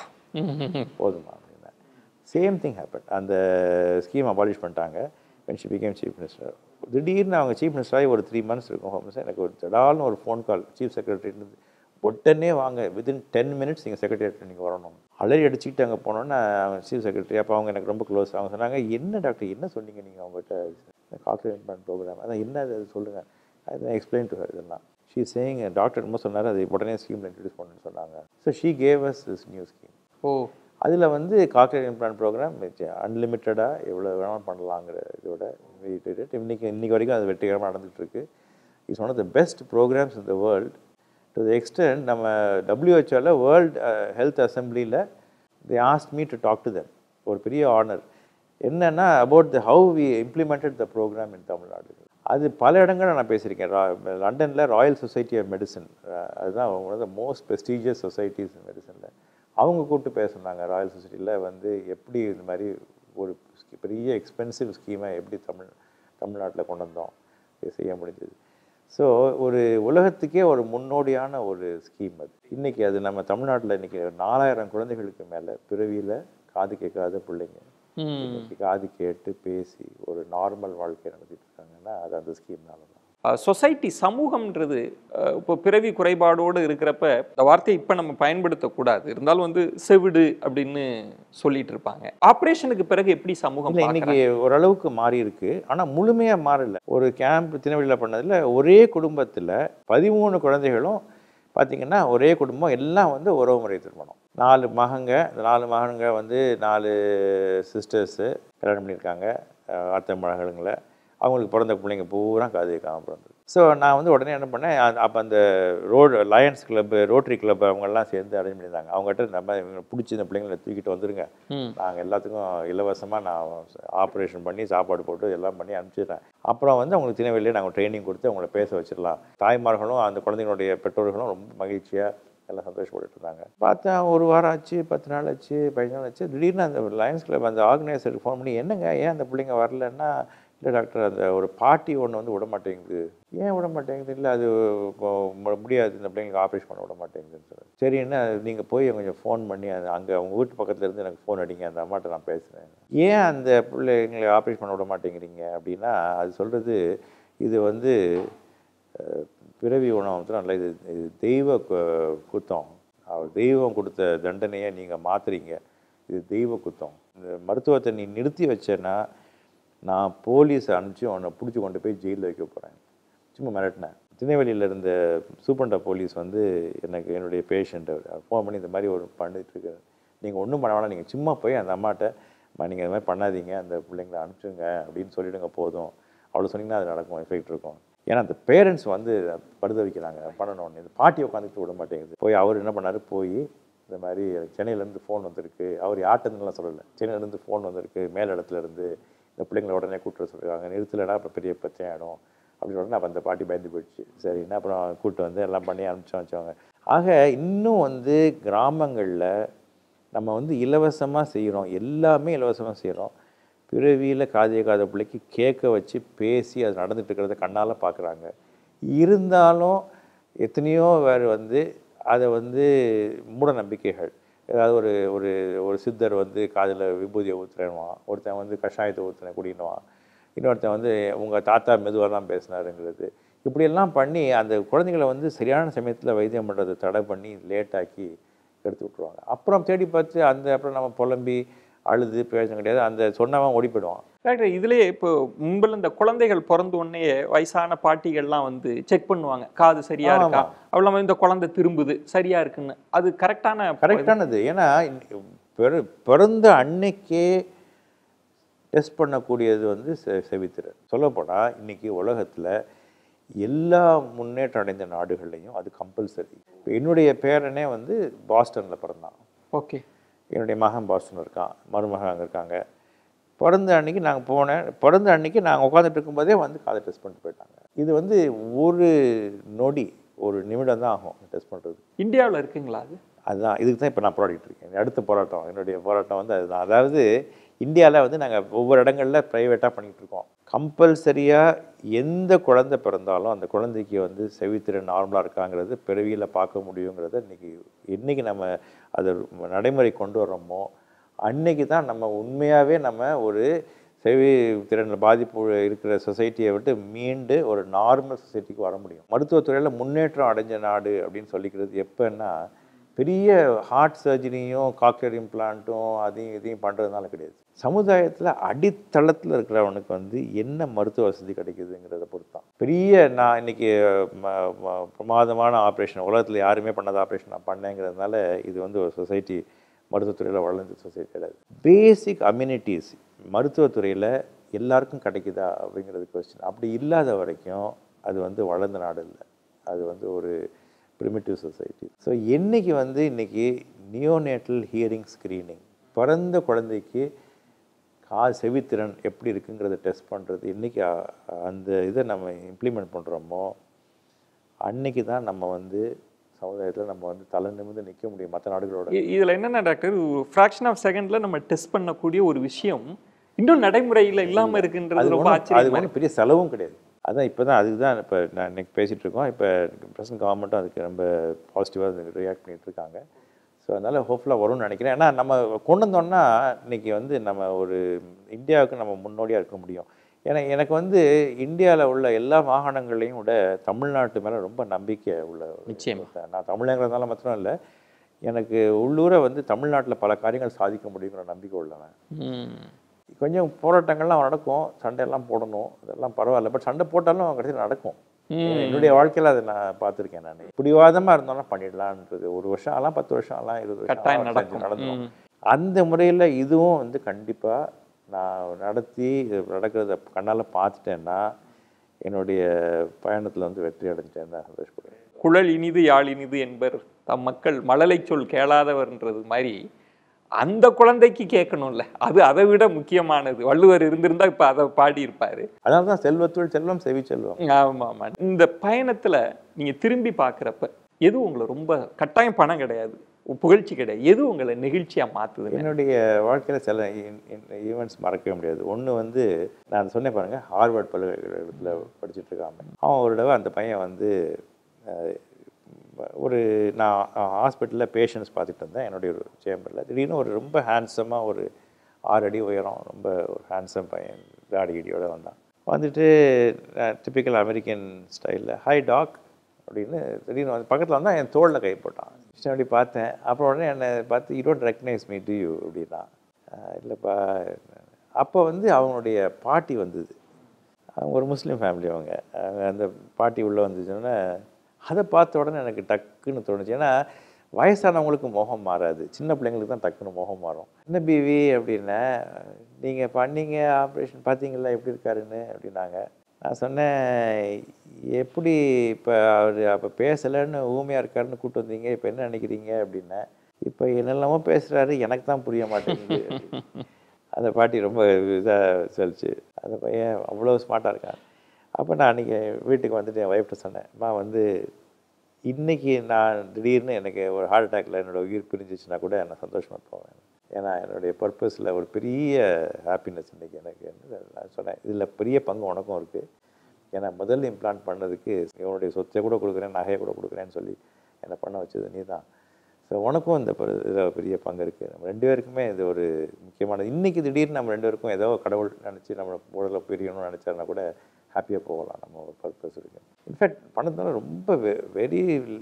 S4: போதுமா அப்படின்னா சேம் திங் ஹேப்பன் அந்த ஸ்கீம் அபாலிஷ் பண்ணிட்டாங்க when she became chief minister திடீர்னு அவங்க சீஃப் மினிஸ்டராகி ஒரு த்ரீ மந்த்ஸ் இருக்கும் ஹோம் மினிஸ்டர் எனக்கு ஒரு தடால்னு ஒரு ஃபோன் கால் சீஃப் செக்ரட்டரிட்டு உடனே வாங்க வித்தின் டென் மினிட்ஸ் நீங்கள் செக்ரட்டரியேட் நீங்கள் வரணும் அலறி அடிச்சுக்கிட்டு அங்கே போனோன்னா அவங்க சீஃப் செக்ரட்டரி அப்போ அவங்க எனக்கு ரொம்ப க்ளோஸ் அவங்க சொன்னாங்க என்ன டாக்டர் என்ன சொன்னீங்க நீங்கள் அவங்ககிட்ட காக்டேல் இம்ப்ளான் ப்ரோக்ராம் அதான் என்ன அது சொல்லுங்கள் அதை எக்ஸ்பிளைன் டு இதெல்லாம் ஷீ சேயிங் டாக்டர் என்னமோ சொன்னார் அது உடனே ஸ்கீமில் இன்ட்ரடியூஸ் பண்ணணும்னு சொன்னாங்க so she gave us this new scheme
S2: ஓ
S4: அதில் வந்து காக்டேல் இம்ப்ளான் ப்ரோக்ராம் அன்லிமிட்டடாக எவ்வளோ வேணாலும் பண்ணலாங்கிற இதோட இன்னைக்கு இன்னைக்கு வரைக்கும் அது வெற்றிகரமாக நடந்துட்டு இருக்கு it's one of the best programmes in the world to the extent நம்ம டபிள்யூஹெச்ஓவில் வேர்ல்ட் ஹெல்த் அசம்பிளியில் they asked me to talk to them ஒரு பெரிய ஆனர் என்னன்னா about the how we implemented the programme in Tamil Nadu அது பல இடங்கள்ல நான் பேசியிருக்கேன் லண்டனில் ராயல் சொசைட்டி ஆஃப் மெடிசன் அதுதான் one of the most prestigious societies மெடிசனில் அவங்க கூப்பிட்டு பேச சொன்னாங்க ராயல் சொசைட்டியில் வந்து எப்படி இந்த மாதிரி ஒரு ski- பெரிய எக்ஸ்பென்சிவ் ஸ்கீமை எப்படி தமிழ் தமிழ்நாட்டில் கொண்டு வந்தோம் இது செய்ய முடிஞ்சது ஸோ ஒரு உலகத்துக்கே ஒரு முன்னோடியான ஒரு ஸ்கீம் அது இன்றைக்கி அது நம்ம தமிழ்நாட்டில் இன்றைக்கி நாலாயிரம் குழந்தைகளுக்கு மேலே பிறவியில் காது கேட்காத பிள்ளைங்க
S2: ம்
S4: இன்னைக்கு காது கேட்டு பேசி ஒரு நார்மல் வாழ்க்கை நடத்திட்டு இருக்காங்கன்னா அது அந்த ஸ்கீம்னால தான்
S2: சொசைட்டி சமூகம்ன்றது அஹ், இப்போ பிறவி குறைபாடோடு இருக்கிறப்ப இந்த வார்த்தையை இப்போ நம்ம பயன்படுத்தக்கூடாது இருந்தாலும் வந்து செவிடு அப்படின்னு சொல்லிட்டு இருப்பாங்க ஆப்ரேஷனுக்கு பிறகு எப்படி சமூகம்
S4: இல்லை
S2: பார்க்கறாங்க?
S4: இன்னைக்கு ஓரளவுக்கு மாறி இருக்கு ஆனால் முழுமையாக மாறல ஒரு கேம்ப் திருநெல்வேலியில் பண்ணதில் ஒரே குடும்பத்தில் பதிமூணு குழந்தைகளும் பார்த்தீங்கன்னா ஒரே குடும்பம் எல்லாம் வந்து உறவு முறை திருமணம் நாலு மகங்க இந்த நாலு மகனுங்க வந்து நாலு சிஸ்டர்ஸு கல்யாணம் பண்ணியிருக்காங்க அஹ் அத்தை மகனுங்களை அவங்களுக்கு பிறந்த பிள்ளைங்க பூரா காது கேட்காம பிறந்தது ஸோ நான் வந்து உடனே என்ன பண்ணேன் அப்போ அந்த road lions club rotary club அவங்கெல்லாம் சேர்ந்து அரேஞ்ச் பண்ணியிருந்தாங்க அவங்ககிட்ட நம்ம இவங்க பிடிச்சி இந்த பிள்ளைங்களை தூக்கிட்டு வந்துருங்க
S2: ம்.
S4: நாங்கள் எல்லாத்துக்கும் இலவசமாக நான் ஆப்ரேஷன் பண்ணி சாப்பாடு போட்டு எல்லாம் பண்ணி அனுப்பிச்சிடுறேன் அப்புறம் வந்து அவங்களுக்கு சின்ன நாங்கள் ட்ரைனிங் கொடுத்து அவங்கள பேச வச்சிடலாம் தாய்மார்களும் அந்த குழந்தைங்களுடைய பெற்றோர்களும் ரொம்ப மகிழ்ச்சியாக எல்லாம் சந்தோஷப்பட்டுட்டு இருந்தாங்க பார்த்தேன் ஒரு வாரம் ஆச்சு பத்து நாள் ஆச்சு பதினஞ்சு நாள் ஆச்சு திடீர்னு அந்த லயன்ஸ் கிளப் அந்த ஆர்கனைசருக்கு ஃபோன் பண்ணி என்னங்க ஏன் அந்த பிள்ளைங்க வரலன்னா இல்லை டாக்டர் அந்த ஒரு பார்ட்டி ஒன்று வந்து விட மாட்டேங்குது ஏன் விட மாட்டேங்குது இல்லை அது இப்போ மு- முடியாது இந்த பிள்ளைங்களுக்கு ஆப்ரேஷன் பண்ண விட மாட்டேங்குதுன்னு சொல்லி சரி என்ன நீங்கள் போய் கொஞ்சம் ஃபோன் பண்ணி அது அங்கே அவங்க வீட்டு பக்கத்துல இருந்து எனக்கு ஃபோன் அடிங்க அந்த அம்மாட்ட நான் பேசுகிறேன் ஏன் அந்த பிள்ளைங்களை ஆப்ரேஷன் பண்ண விட மாட்டேங்கிறீங்க அப்படின்னா அது சொல்கிறது இது வந்து அஹ், பிறவி உணவு நல்ல இது இது தெய்வ கு- குத்தம் அவர் தெய்வம் கொடுத்த தண்டனையை நீங்கள் மாத்துறீங்க இது தெய்வ குத்தம் இந்த மருத்துவத்தை நீ நிறுத்தி வச்சேன்னா நான் போலீஸ் அனுப்பிச்சு உன்னை பிடிச்சி கொண்டு போய் ஜெயிலில் வைக்க போகிறேன் சும்மா மிரட்டினேன் திருநெல்வேலியில் இருந்த சூப்பண்டா போலீஸ் வந்து எனக்கு என்னுடைய பேஷண்ட்டை ஃபோன் பண்ணி இந்த மாதிரி ஒரு பண்ணிட்டு இருக்காரு நீங்கள் ஒன்றும் பண்ண வேணாம் நீங்கள் சும்மா போய் அந்த அம்மாட்ட நீங்கள் இந்த மாதிரி பண்ணாதீங்க அந்த பிள்ளைங்களை அனுப்பிச்சுங்க அப்படின்னு சொல்லிடுங்க போதும் அவ்வளோ சொன்னீங்கன்னா அது நடக்கும் எஃபெக்ட் இருக்கும் ஏன்னா அந்த பேரண்ட்ஸ் வந்து படுத வைக்கிறாங்க பண்ணணும்னு இந்த பாட்டி உட்காந்துட்டு விட மாட்டேங்குது போய் அவர் என்ன பண்ணாரு போய் இந்த மாதிரி எனக்கு சென்னையிலேருந்து ஃபோன் வந்திருக்கு அவர் யார்ட்டேருந்துலாம் சொல்லலை சென்னையிலேருந்து ஃபோன் வந்திருக்கு மேல் இடத்துல இருந்து இந்த பிள்ளைங்களை உடனே கூப்பிட்டு சொல்லிருக்காங்க நிறுத்தலைன்னா இப்போ பெரிய பிரச்சனை ஆகிடும் அப்படின்னு உடனே அப்போ அந்த பாட்டி பயந்து போயிடுச்சு சரின்னா அப்புறம் கூப்பிட்டு வந்து எல்லாம் பண்ணி அனுப்பிச்சோம் வச்சவங்க ஆக இன்னும் வந்து கிராமங்களில் நம்ம வந்து இலவசமாக செய்கிறோம் எல்லாமே இலவசமாக செய்கிறோம் பிறவியில் காதிய காத பிள்ளைக்கு கேட்க வச்சு பேசி அது நடந்துட்டு இருக்கிறத கண்ணால் பார்க்குறாங்க இருந்தாலும் எத்தனையோ பேர் வந்து அதை வந்து மூட நம்பிக்கைகள் ஏதாவது ஒரு ஒரு ஒரு சித்தர் வந்து காதில் விபூதியை ஊற்றுறேன்வான் ஒருத்தன் வந்து கஷாயத்தை ஊற்றுறேன் குடின்னுவான் இன்னொருத்தன் வந்து உங்கள் தாத்தா மெதுவாக தான் பேசினாருங்கிறது இப்படியெல்லாம் பண்ணி அந்த குழந்தைங்களை வந்து சரியான சமயத்தில் வைத்தியம் பண்ணுறதை தடை பண்ணி லேட்டாக்கி எடுத்து விட்ருவாங்க அப்புறம் தேடி பார்த்து அந்த அப்புறம் நம்ம புலம்பி அழுது பிரயோஜனம் கிடையாது அந்த சொன்னவன் ஓடி போயிடுவான்
S2: டாக்டர் இதுலயே இப்போ முன்பெல்லாம் இந்த குழந்தைகள் பிறந்த உடனே வயசான பாட்டிகள்லாம் வந்து செக் பண்ணுவாங்க காது சரியா இருக்கா
S4: ஆமா.
S2: அவ்வளோ இந்த குழந்தை திரும்புது சரியா இருக்குன்னு அது கரெக்டான
S4: கரெக்டானது ஏன்னா இன்னி- பிற பிறந்த அன்னைக்கே டெஸ்ட் பண்ணக்கூடியது வந்து செ செவித்திறன் சொல்லப்போனால் இன்னைக்கு உலகத்தில் எல்லா முன்னேற்றம் அடைந்த நாடுகள்லையும் அது கம்பல்சரி இப்போ என்னுடைய பேரனே வந்து பாஸ்டனில் பிறந்தான்
S2: ஓகே
S4: என்னுடைய மகன் பாஸ்டன் இருக்கான் மருமகன் அங்கே இருக்காங்க பிறந்த அன்னைக்கு நாங்கள் போனேன் பிறந்த அன்னைக்கு நாங்கள் உட்காந்துட்டு இருக்கும்போதே வந்து காதை டெஸ்ட் பண்ணிட்டு போயிட்டாங்க இது வந்து ஒரு நொடி ஒரு நிமிடம் தான் ஆகும் டெஸ்ட் பண்ணுறது
S2: இந்தியாவில் இருக்குங்களா அது
S4: அதுதான் இதுக்கு தான் இப்போ நான் போராடிட்டு இருக்கேன் அடுத்த போராட்டம் என்னுடைய போராட்டம் வந்து அதுதான் அதாவது இந்தியாவில் வந்து நாங்கள் ஒவ்வொரு இடங்களில் ப்ரைவேட்டாக பண்ணிகிட்டு இருக்கோம் கம்பல்சரியாக எந்த குழந்தை பிறந்தாலும் அந்த குழந்தைக்கு வந்து செவித்திறன் நார்மலாக இருக்காங்கிறது பிறவியில் பார்க்க முடியுங்கிறத இன்றைக்கி என்னைக்கு நம்ம அதை நடைமுறை கொண்டு வர்றோமோ அன்னைக்கு தான் நம்ம உண்மையாகவே நம்ம ஒரு செவி திறனில் பாதிப்பு இருக்கிற சொசைட்டியை விட்டு மீண்டு ஒரு நார்மல் சொசைட்டிக்கு வர முடியும் மருத்துவத்துறையில் முன்னேற்றம் அடைஞ்ச நாடு அப்படின்னு சொல்லிக்கிறது எப்போன்னா பெரிய ஹார்ட் சர்ஜரியும் காக்டர் இம்ப்ளான்ட்டும் அதையும் இதையும் பண்ணுறதுனால கிடையாது சமுதாயத்தில் அடித்தளத்தில் இருக்கிறவனுக்கு வந்து என்ன மருத்துவ வசதி கிடைக்குதுங்கிறத பொறுத்தான் பெரிய நான் இன்னைக்கு ம- ம- பிரமாதமான ஆப்ரேஷன் உலகத்தில் யாருமே பண்ணாத ஆப்ரேஷன் நான் பண்ணேங்கிறதுனால இது வந்து ஒரு சொசைட்டி மருத்துவத்துறையில் வளர்ந்த சொசைட்டி கிடையாது பேசிக் அம்யூனிட்டிஸ் மருத்துவத்துறையில் எல்லாருக்கும் கிடைக்குதா அப்படிங்கிறது கொஸ்டின் அப்படி இல்லாத வரைக்கும் அது வந்து வளர்ந்த நாடு இல்லை அது வந்து ஒரு ப்ரிமிட்டிவ் சொசைட்டி ஸோ என்னைக்கு வந்து இன்னைக்கு நியோநேட்டல் ஹியரிங் ஸ்க்ரீனிங் பிறந்த குழந்தைக்கு கா செவித்திறன் எப்படி இருக்குங்கிறத டெஸ்ட் பண்ணுறது என்னைக்கு அ- அந்த இதை நம்ம இம்ப்ளிமெண்ட் பண்ணுறோமோ அன்னைக்கு தான் நம்ம வந்து சமுதாயத்தில் நம்ம வந்து தலை நிமிர்ந்து நிற்க முடியும் மற்ற நாடுகளோட
S2: இ- இதுல என்னன்னா டாக்டர் ஃப்ராக்ஷன் ஆஃப் செகண்ட்ல நம்ம டெஸ்ட் பண்ணக்கூடிய ஒரு விஷயம் இன்னும் நடைமுறையில இல்லாம இருக்குன்றது
S4: அது
S2: ரொம்ப
S4: ஒண்ணும்- அது
S2: ஆச்சரியமா
S4: ஒன்றும் பெரிய செலவும் கிடையாது அதான் இப்போ தான் அதுக்கு தான் இப்போ நான் இன்னைக்கு பேசிகிட்டு இருக்கோம் இப்போ ப்ரெசன்ட் கவர்மெண்ட்டும் அதுக்கு ரொம்ப பாசிட்டிவாக ரியாக்ட் பண்ணிட்டு இருக்காங்க ஸோ அதனால் ஹோப்ஃபுல்லாக வரும்னு நினைக்கிறேன் ஏன்னா நம்ம கொண்டு வந்தோம்னா இன்னைக்கு வந்து நம்ம ஒரு இந்தியாவுக்கு நம்ம முன்னோடியாக இருக்க முடியும் ஏன்னா எனக்கு வந்து இந்தியாவில் உள்ள எல்லா மாகாணங்களையும் விட தமிழ்நாட்டு மேலே ரொம்ப நம்பிக்கை உள்ள ஒரு
S2: நிச்சயமா.
S4: ஒருத்தன். நான் தமிழங்கிறதுனால மாத்திரம் இல்லை எனக்கு உள்ளூர வந்து தமிழ்நாட்டில் பல காரியங்கள் சாதிக்க முடியுங்கிற நம்பிக்கை உள்ளவன்
S2: ம்.
S4: கொஞ்சம் போராட்டங்கள்லாம் நடக்கும் சண்டையெல்லாம் போடணும் அதெல்லாம் பரவாயில்ல பட் சண்டை போட்டாலும் கடைசியில் நடக்கும்
S2: ம்.
S4: என்னுடைய வாழ்க்கையில் அதை நான் பார்த்துருக்கேன் நான் பிடிவாதமாக இருந்தோம்னா பண்ணிடலான்றது ஒரு வருஷம் ஆகலாம் பத்து வருஷம் ஆகலாம் இருபது வருஷம்
S2: கட்டாயம்
S4: ஆகலாம்,
S2: நடக்கும்
S4: நடந்துடும்
S2: ம்.
S4: அந்த முறையில் இதுவும் வந்து கண்டிப்பாக நான் நடத்தி இது நடக்கிறத கண்ணால் பார்த்துட்டேன்னா என்னுடைய பயணத்தில் வந்து வெற்றி அடைஞ்சிட்டேன் தான் சந்தோஷப்படுறேன்
S2: குழல் இனிது யாழ் இனிது என்பர் தம் மக்கள் மழலை சொல் கேளாதவர்ன்றது மாதிரி அந்த குழந்தைக்கு கேட்கணும்ல அது அதை விட முக்கியமானது வள்ளுவர் இருந்திருந்தா இப்ப அதை பாடி இருப்பாரு
S4: அதனால தான் செல்வத்துள் செல்வம் செவி செல்வம்
S2: ஆமா ஆமா இந்த பயணத்துல நீங்க திரும்பி பார்க்கறப்ப எது உங்களை ரொம்ப கட்டாயம் பணம் கிடையாது புகழ்ச்சி கிடையாது எது உங்களை நெகிழ்ச்சியா மாத்துது
S4: என்னுடைய வாழ்க்கையில் சில ஈவெண்ட்ஸ் மறக்கவே முடியாது ஒன்று வந்து நான் சொன்னேன் பாருங்க ஹார்வர்ட் பல்கலைக்கழகத்தில் படிச்சுட்டு இருக்காம அவன் ஒரு தடவை அந்த பையன் வந்து அஹ், ஒரு நான் ஹாஸ்பிட்டலில் பேஷண்ட்ஸ் பார்த்துட்டு இருந்தேன் என்னுடைய ஒரு சேம்பரில் திடீர்னு ஒரு ரொம்ப ஹேண்ட்ஸமாக ஒரு ஆறு அடி உயரம் ரொம்ப ஒரு ஹேண்ட்ஸம் பையன் தாடி இடியோட வந்தான் வந்துட்டு டிப்பிக்கல் அமெரிக்கன் ஸ்டைலில் ஹை டாக் அப்படின்னு திடீர்னு வந்து பக்கத்தில் வந்தால் என் தோளில் கை போட்டான் சரி, அப்படி பார்த்தேன் அப்புறம் உடனே என்னை பார்த்து you don't recognise me do you அப்படின்னா "ஆஹ், இல்லைப்பா அப்போ வந்து அவங்களுடைய பாட்டி வந்தது அவங்க ஒரு முஸ்லீம் ஃபேமிலி அவங்க அவங்க அந்த பாட்டி உள்ளே வந்துச்சுன்னா அதை பார்த்த உடனே எனக்கு டக்குன்னு தோணுச்சு ஏன்னா வயசானவங்களுக்கு முகம் மாறாது சின்ன பிள்ளைங்களுக்கு தான் டக்குன்னு முகம் மாறும் என்ன பிவி அப்படின்னா நீங்கள் பண்ணீங்க ஆப்ரேஷன் பார்த்தீங்களா எப்படி இருக்காருன்னு அப்படின்னாங்க நான் சொன்னேன் எப்படி இப்போ அவர் அப்போ பேசலைன்னு ஊமையாக இருக்காருன்னு கூப்பிட்டு வந்தீங்க இப்போ என்ன நினைக்கிறீங்க அப்படின்னேன் இப்போ என்னெல்லாமோ பேசுகிறாரு எனக்கு தான் புரிய மாட்டேங்குது அப்படின்னு. அந்த பாட்டி ரொம்ப இதாக சொல்லிச்சு அந்த பையன் அவ்வளோ ஸ்மார்ட்டாக இருக்கான் அப்போ நான் அன்றைக்கி வீட்டுக்கு வந்துட்டு என் ஒய்ஃப்ட்ட சொன்னேன் அம்மா வந்து இன்னைக்கு நான் திடீர்னு எனக்கு ஒரு ஹார்ட் அட்டாக்ல என்னோட உயிர் பிரிஞ்சிச்சுன்னா கூட நான் சந்தோஷமாக போவேன் ஏன்னா என்னுடைய பர்பஸில் ஒரு பெரிய ஹாப்பினஸ் இன்னைக்கு எனக்கு வந்து நான் சொன்னேன் இதில் பெரிய பங்கு உனக்கும் இருக்குது ஏன்னா முதல் இம்ப்ளான்ட் பண்ணதுக்கு இவனுடைய சொத்தை கூட கொடுக்குறேன் நகையை கூட கொடுக்குறேன்னு சொல்லி என்னை பண்ண வச்சது நீ தான் ஸோ உனக்கும் இந்த பெரு- இதுல பெரிய பங்கு இருக்குது நம்ம ரெண்டு பேருக்குமே இது ஒரு முக்கியமானது இன்றைக்கி திடீர்னு நம்ம ரெண்டு பேருக்கும் ஏதோ கடவுள் நினச்சி நம்ம உடலில் பிரியணும்னு நினச்சாருன்னா கூட ஹாப்பியாக போகலாம் நம்ம ஒரு பர்பஸ் இருக்கு இன்ஃபேக்ட் பணத்தினால ரொம்ப very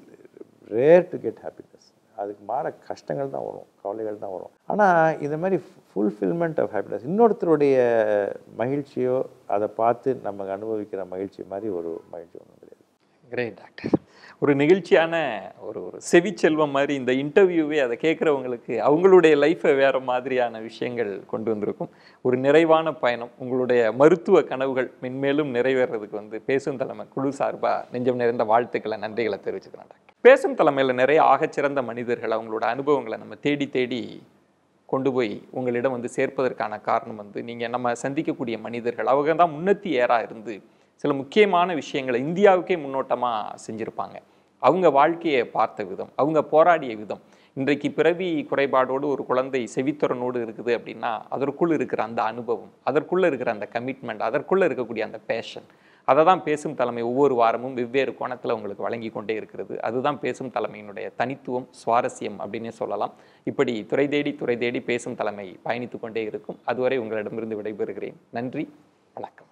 S4: rare to get happiness அதுக்கு மாற கஷ்டங்கள் தான் வரும் கவலைகள் தான் வரும் ஆனால் இந்த மாதிரி ஃபுல்ஃபில்மெண்ட் ஆஃப் ஹாப்பினஸ் இன்னொருத்தருடைய மகிழ்ச்சியோ அதை பார்த்து நம்ம அனுபவிக்கிற மகிழ்ச்சி மாதிரி ஒரு மகிழ்ச்சி ஒன்றும் கிடையாது
S2: கிரேட் டாக்டர் ஒரு நிகழ்ச்சியான ஒரு ஒரு செவிச்செல்வம் மாதிரி இந்த இன்டர்வியூவே அதை கேட்குறவங்களுக்கு அவங்களுடைய லைஃப்பை வேற மாதிரியான விஷயங்கள் கொண்டு வந்திருக்கும் ஒரு நிறைவான பயணம் உங்களுடைய மருத்துவ கனவுகள் மென்மேலும் நிறைவேறதுக்கு வந்து பேசும் தலைமை குழு சார்பாக நெஞ்சம் நிறைந்த வாழ்த்துக்களை நன்றிகளை தெரிவிச்சுக்கிறேன் டாக்டர் பேசும் தலைமையில் நிறைய ஆகச்சிறந்த மனிதர்கள் அவங்களோட அனுபவங்களை நம்ம தேடி தேடி கொண்டு போய் உங்களிடம் வந்து சேர்ப்பதற்கான காரணம் வந்து நீங்கள் நம்ம சந்திக்கக்கூடிய மனிதர்கள் அவங்க தான் முன்னத்தி ஏறா இருந்து சில முக்கியமான விஷயங்களை இந்தியாவுக்கே முன்னோட்டமாக செஞ்சுருப்பாங்க அவங்க வாழ்க்கையை பார்த்த விதம் அவங்க போராடிய விதம் இன்றைக்கு பிறவி குறைபாடோடு ஒரு குழந்தை செவித்திறனோடு இருக்குது அப்படின்னா அதற்குள் இருக்கிற அந்த அனுபவம் அதற்குள்ள இருக்கிற அந்த கமிட்மெண்ட் அதற்குள்ள இருக்கக்கூடிய அந்த பேஷன் அதை தான் பேசும் தலைமை ஒவ்வொரு வாரமும் வெவ்வேறு கோணத்தில் உங்களுக்கு வழங்கி கொண்டே இருக்கிறது அதுதான் பேசும் தலைமையினுடைய தனித்துவம் சுவாரஸ்யம் அப்படின்னே சொல்லலாம் இப்படி துறை தேடி துறை தேடி பேசும் தலைமை பயணித்து கொண்டே இருக்கும் அதுவரை உங்களிடமிருந்து விடைபெறுகிறேன் நன்றி வணக்கம்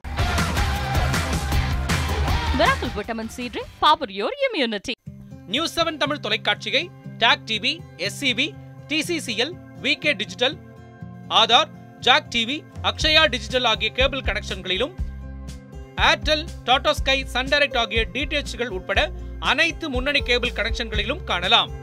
S1: miracle vitamin C drink power your immunity
S5: news seven Tamil தொலைக்காட்சியை talk TV SCP TCCL VK digital Aadhaar Jack TV Akshaya digital ஆகிய கேபிள் கனெக்ஷன்களிலும் Airtel Tata Sky Sun Direct ஆகிய டிடிஎச்கள் உட்பட அனைத்து முன்னணி கேபிள் கனெக்ஷன்களிலும் காணலாம்